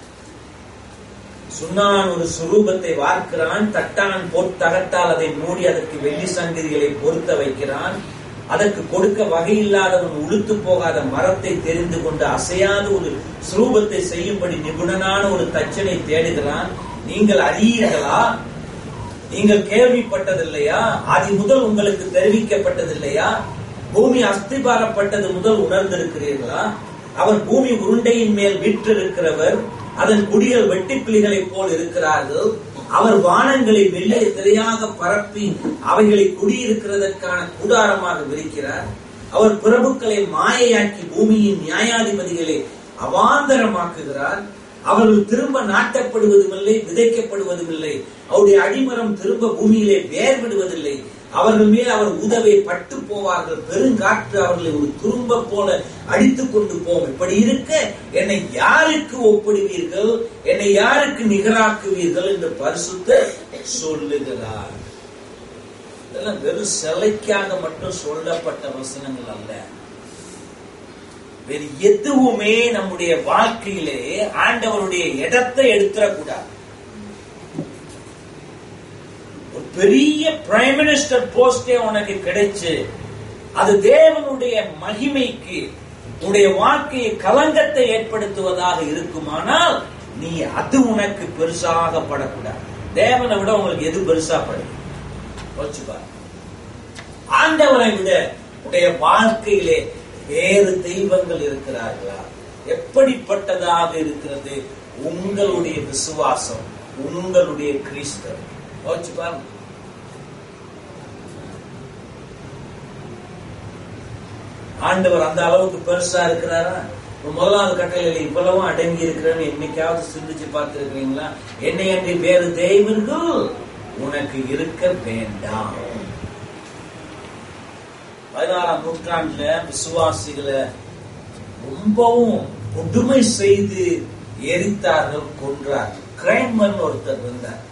சுண்ணான் ஒரு சுரூபத்தை வார்க்கிறான் தட்டான் போட் தகட்டால் அதை மூடி அதற்கு வெள்ளி சங்கதிகளை பொருத்த வைக்கிறான் அதற்கு கொடுக்க வகை இல்லாதவன் உளுத்து போகாத மரத்தை தெரிந்து கொண்டு அசையாத ஒரு சுரூபத்தை செய்யும்படி நிபுணனான ஒரு தச்சனை தேடுகிறான் நீங்கள் அறியீர்களா நீங்கள் கேள்விப்பட்டதில்லையா ஆதி முதல் உங்களுக்கு தெரிவிக்கப்பட்டதில்லையா பூமி அஸ்திபாரப்பட்டது முதல் உணர்ந்திருக்கிறீர்களா அவர் பூமி உருண்டையின் மேல் வீற்றிருக்கிறவர் அதன் குடிகள் வெட்டுக்கிளிகளைப் போல் இருக்கிறார்கள் அவர் வானங்களை மெல்லிய திரையாக பரப்பி அவைகளை குடியிருக்கிறதற்கான கூடாரமாக விரிக்கிறார் அவர் பிரபுக்களை மாயையாக்கி பூமியின் நியாயாதிபதிகளை அவாந்தரமாக்குகிறார் அவர்கள் திரும்ப நாட்டப்படுவதும் இல்லை விதைக்கப்படுவதும் இல்லை அவருடைய அடிமரம் திரும்ப பூமியிலே வேர் விடுவதில்லை அவர்கள் மேல் அவர் உதவை பட்டு போவார்கள் பெருங்காற்று அவர்களை ஒரு துரும்ப போல அடித்துக் கொண்டு போகும் இப்படி இருக்க என்னை யாருக்கு ஒப்பிடுவீர்கள் என்னை யாருக்கு நிகராக்குவீர்கள் என்று பரிசுத்த சொல்லுகிறார் இதெல்லாம் வெறும் சிலைக்காக மட்டும் சொல்லப்பட்ட வசனங்கள் அல்ல வேறு எதுவுமே நம்முடைய வாழ்க்கையிலே ஆண்டவருடைய இடத்தை எடுத்துடக்கூடாது ஒரு பெரிய பிரைம் மினிஸ்டர் போஸ்டே உனக்கு கிடைச்சு அது தேவனுடைய மகிமைக்கு உன்னுடைய வாழ்க்கையை கலங்கத்தை ஏற்படுத்துவதாக இருக்குமானால் நீ அது உனக்கு பெருசாக படக்கூடாது தேவனை விட உங்களுக்கு எது பெருசா படும் யோசிச்சு பாரு. ஆண்டவரை விட உடைய வாழ்க்கையிலே வேறு தெய்வங்கள் இருக்கிறார்களா எப்படிப்பட்டதாக இருக்கிறது உங்களுடைய விசுவாசம் உங்களுடைய கிறிஸ்தவம் யோசிச்சு பாருங்க ஆண்டவர் அந்த அளவுக்கு பெருசா இருக்கிறாரா இப்ப முதலாவது கட்டளையில இவ்வளவும் அடங்கி இருக்கிறேன்னு என்னைக்காவது சிந்திச்சு பார்த்திருக்கிறீங்களா என்னை அன்றி வேறு தெய்வங்கள் உனக்கு இருக்க வேண்டாம் பதினாறாம் நூற்றாண்டுல விசுவாசிகளை ரொம்பவும் கொடுமை செய்து எரித்தார்கள் கொன்றார் கிரைமன் ஒருத்தர் இருந்தார்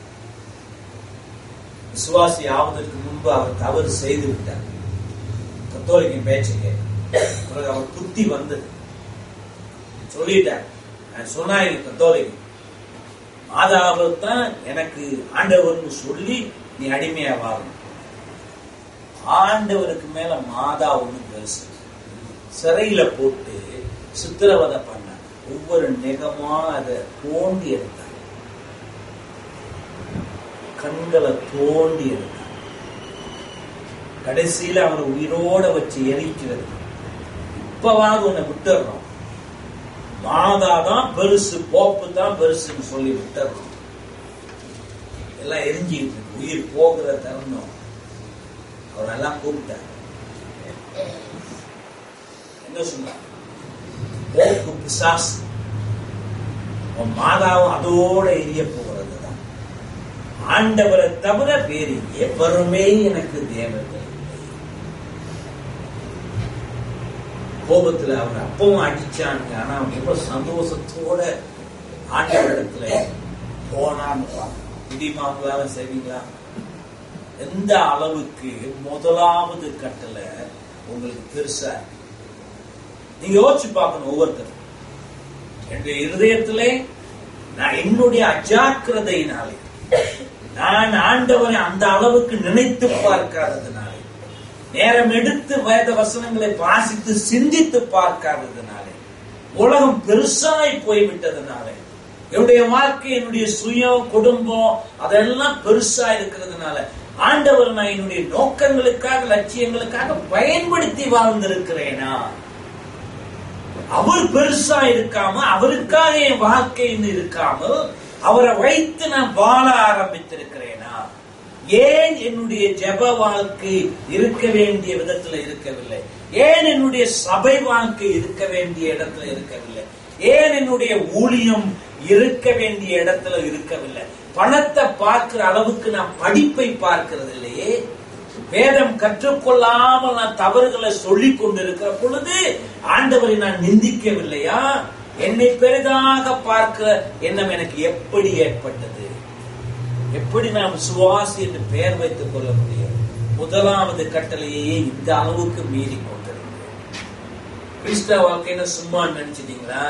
விசுவாசி ஆவதற்கு முன்பு அவர் தவறு செய்து விட்டார் கத்தோலிக்க பேச்சு கேட்டு பிறகு அவர் புத்தி வந்தது சொல்லிட்டார் நான் சொன்னாங்க கத்தோலிக்க மாதாவை தான் எனக்கு ஆண்டவர்னு சொல்லி நீ அடிமையா வாழணும் ஆண்டவருக்கு மேல மாதா ஒண்ணு பெருசு சிறையில போட்டு சித்திரவதை பண்ண ஒவ்வொரு நெகமா அதை தோண்டி எடுத்தாங்க கண்களை தோண்டி எடுத்தாங்க கடைசியில அவனை உயிரோட வச்சு எரிக்கிறது இப்பவாவது உன்னை விட்டுறோம் மாதா தான் பெருசு போப்பு தான் பெருசுன்னு சொல்லி விட்டுறோம் எல்லாம் எரிஞ்சிட்டு இருக்கு. உயிர் போகிற தருணம் அவர் எல்லாம் கூப்பிட்டார் என்ன சொன்னார் போக்கு பிசாசு உன் மாதாவும் அதோட எரிய போகிறது தான் ஆண்டவரை தவிர வேறு எவருமே எனக்கு தேவதை கோபத்துல அவர் அப்பவும் அடிச்சாங்க ஆனா அவன் எவ்வளவு சந்தோஷத்தோட ஆண்டவரிடத்துல போனான்னு பார்க்கணும். முடியுமாங்களால செய்வீங்களா எந்த அளவுக்கு முதலாவது கட்டளை உங்களுக்கு பெருசா இருக்கு? நீங்க யோசிச்சு பார்க்கணும் ஒவ்வொருத்தரும் என்னுடைய இருதயத்திலே நான் என்னுடைய அஜாக்கிரதையினாலே நான் ஆண்டவரை அந்த அளவுக்கு நினைத்து பார்க்காததுனாலே நேரம் எடுத்து வேத வசனங்களை வாசித்து சிந்தித்து பார்க்காததுனாலே உலகம் பெருசாய் போய்விட்டதுனாலே என்னுடைய வாழ்க்கை என்னுடைய சுயம் குடும்பம் அதெல்லாம் பெருசா இருக்கிறதுனால ஆண்டவர் நான் என்னுடைய நோக்கங்களுக்காக லட்சியங்களுக்காக பயன்படுத்தி வாழ்ந்திருக்கிறேனா அவர் பெருசா இருக்காம அவருக்காக என் வாழ்க்கைன்னு இருக்காமல் அவரை வைத்து நான் வாழ ஆரம்பித்திருக்கிறேனா ஏன் என்னுடைய ஜெப வாழ்க்கை இருக்க வேண்டிய விதத்துல இருக்கவில்லை ஏன் என்னுடைய சபை வாழ்க்கை இருக்க வேண்டிய இடத்துல இருக்கவில்லை ஏன் என்னுடைய ஊழியம் இருக்க வேண்டிய இடத்துல இருக்கவில்லை பணத்தை பார்க்கிற அளவுக்கு நான் படிப்பை பார்க்கிறது இல்லையே வேதம் கற்றுக்கொள்ளாமல் நான் தவறுகளை சொல்லிக் கொண்டிருக்கிற பொழுது ஆண்டவரை நான் நிந்திக்கவில்லையா என்னை பெரிதாக பார்க்க எண்ணம் எனக்கு எப்படி ஏற்பட்டது எப்படி நான் விசுவாசி என்று பெயர் வைத்துக் கொள்ள முடியும் முதலாவது கட்டளையே இந்த அளவுக்கு மீறி கொண்டிருந்தேன் கிறிஸ்தவ வாழ்க்கைன்னு சும்மா நினைச்சிட்டீங்களா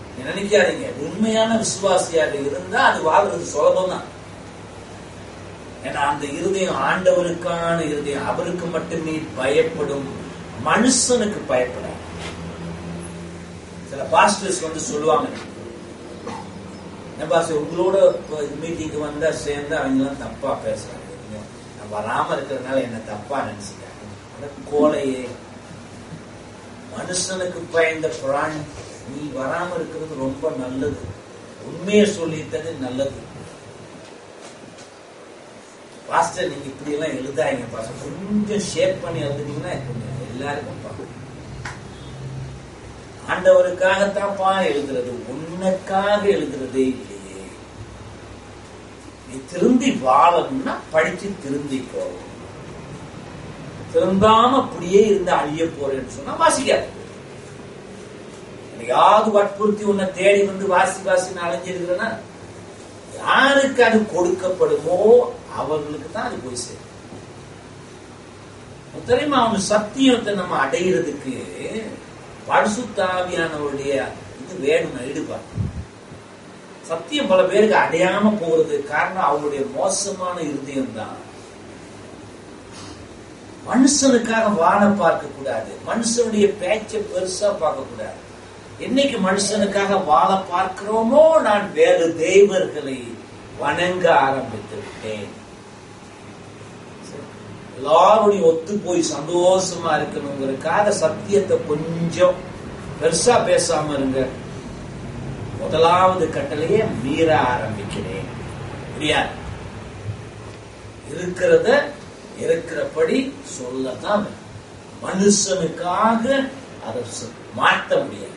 நினைக்காதீங்க உண்மையான விசுவாசியாக இருந்தா அது வாழ்றது சுலபம் தான் ஏன்னா அந்த இருதயம் ஆண்டவருக்கான இருதயம் அவருக்கு மட்டுமே பயப்படும் மனுஷனுக்கு பயப்படாது சில பாஸ்டர்ஸ் வந்து சொல்லுவாங்க என்ன பாஸ்டர் உங்களோட மீட்டிங்க்கு வந்தா சேர்ந்து அவங்க எல்லாம் தப்பா பேசுறாங்க நான் வராம இருக்கிறதுனால என்ன தப்பா நினைச்சுட்டாங்க அட கோலையே மனுஷனுக்கு பயந்த பிராணி நீ வராம இருக்கிறது ரொம்ப நல்லது உண்மையை சொல்லித்தது நல்லது பாஸ்டர் நீங்க இப்படி எல்லாம் எழுதாங்க பாஸ்டர் கொஞ்சம் ஷேப் பண்ணி எழுதுனீங்கன்னா கொஞ்சம் எல்லாருக்கும் பார்க்கும் ஆண்டவருக்காகத்தான்ப்பா எழுதுறது உன்னைக்காக எழுதுறதே இல்லையே நீ திருந்தி வாழணும்னா படிச்சு திருந்திக்கோ திருந்தாம அப்படியே இருந்து அழிய போறேன்னு சொன்னா வாசிக்காது யாவது வற்புறுத்தி உன்னை தேடி வந்து வாசி வாசி அலைஞ்சிருக்கிறேன்னா யாருக்கு அது கொடுக்கப்படுமோ அவர்களுக்கு தான் அது போய் சேரும் தெரியுமா அவன் சத்தியத்தை நம்ம அடையிறதுக்கு பரிசுத்தாவியானவருடைய இது வேணும் ஈடுபாடு சத்தியம் பல பேருக்கு அடையாம போறது காரணம் அவருடைய மோசமான இருதயம் தான் மனுஷனுக்காக வாழ பார்க்க கூடாது மனுஷனுடைய பேச்சை பெருசா பார்க்க கூடாது என்னைக்கு மனுஷனுக்காக வாழ பார்க்கிறோமோ நான் வேறு தெய்வர்களை வணங்க ஆரம்பித்து விட்டேன் எல்லாருடைய ஒத்து போய் சந்தோஷமா இருக்கணுங்கிறதுக்காக சத்தியத்தை கொஞ்சம் பெருசா பேசாம இருங்க முதலாவது கட்டளையே மீற ஆரம்பிக்கிறேன் முடியாது இருக்கிறத இருக்கிறபடி சொல்லதான் மனுஷனுக்காக அதை மாற்ற முடியாது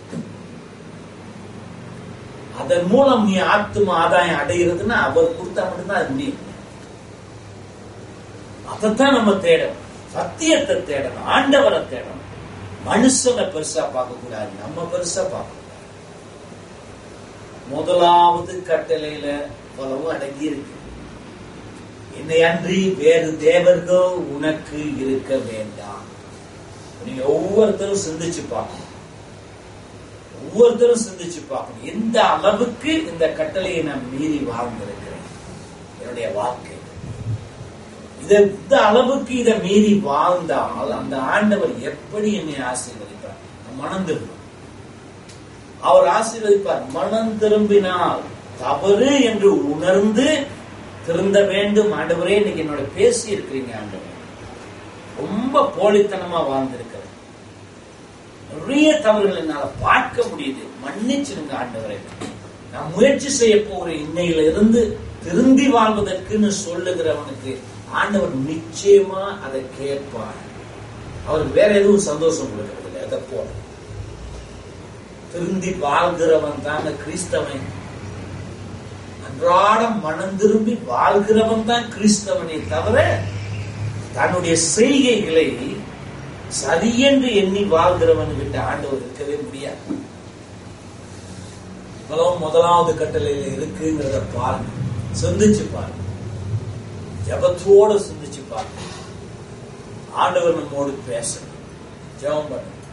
அதன் மூலம் நீ ஆத்தும ஆதாயம் அடைகிறதுன்னா அவர் கொடுத்தா மட்டும்தான் அது முடியும் அதைத்தான் நம்ம தேடணும் சத்தியத்தை தேடணும் ஆண்டவரை தேடணும் மனுஷனை பெருசா பார்க்க கூடாது நம்ம பெருசா பார்க்க கூடாது முதலாவது கட்டளையில பலவும் அடங்கி இருக்கு என்னை அன்றி வேறு தேவர்கள் உனக்கு இருக்க வேண்டாம் நீங்க ஒவ்வொருத்தரும் சிந்திச்சு பார்க்கணும் ஒவ்வொருத்தரும் சிந்திச்சு பார்க்கணும் எந்த அளவுக்கு இந்த கட்டளையை நான் மீறி வாழ்ந்திருக்கிறேன் என்னுடைய வாழ்க்கை இத இந்த அளவுக்கு இதை மீறி வாழ்ந்தால் அந்த ஆண்டவர் எப்படி என்னை ஆசீர்வதிப்பார் மனம் திரும்பும் அவர் ஆசீர்வதிப்பார் மனம் திரும்பினால் தவறு என்று உணர்ந்து திருந்த வேண்டும் ஆண்டவரே இன்னைக்கு என்னோட பேசி இருக்கிறீங்க ஆண்டவர் ரொம்ப போலித்தனமா வாழ்ந்திருக்கிறது நிறைய தவறுகள் என்னால பார்க்க முடியுது மன்னிச்சிருங்க ஆண்டவரே நான் முயற்சி செய்ய போகிறேன் இன்னையில இருந்து திருந்தி வாழ்வதற்குன்னு சொல்லுகிறவனுக்கு ஆண்டவர் நிச்சயமா அதை கேட்பார் அவருக்கு வேற எதுவும் சந்தோஷம் கொடுக்கறது இல்லை அதை போல திருந்தி வாழ்கிறவன் தான் கிறிஸ்தவன் அன்றாடம் மனம் திரும்பி வாழ்கிறவன் தான் கிறிஸ்தவனை தவிர தன்னுடைய செய்கைகளை சரியென்று எண்ணி வாழ்கிறவன் கிட்ட ஆண்டவர் இருக்கவே முடியாது முதலாவது கட்டளையில இருக்குங்கிறத பாருங்க சிந்திச்சு பாருங்க ஜபத்தோட சிந்திச்சு பாருங்க ஆண்டவர் நம்மோடு பேசணும் ஜெபம் பண்ணுங்க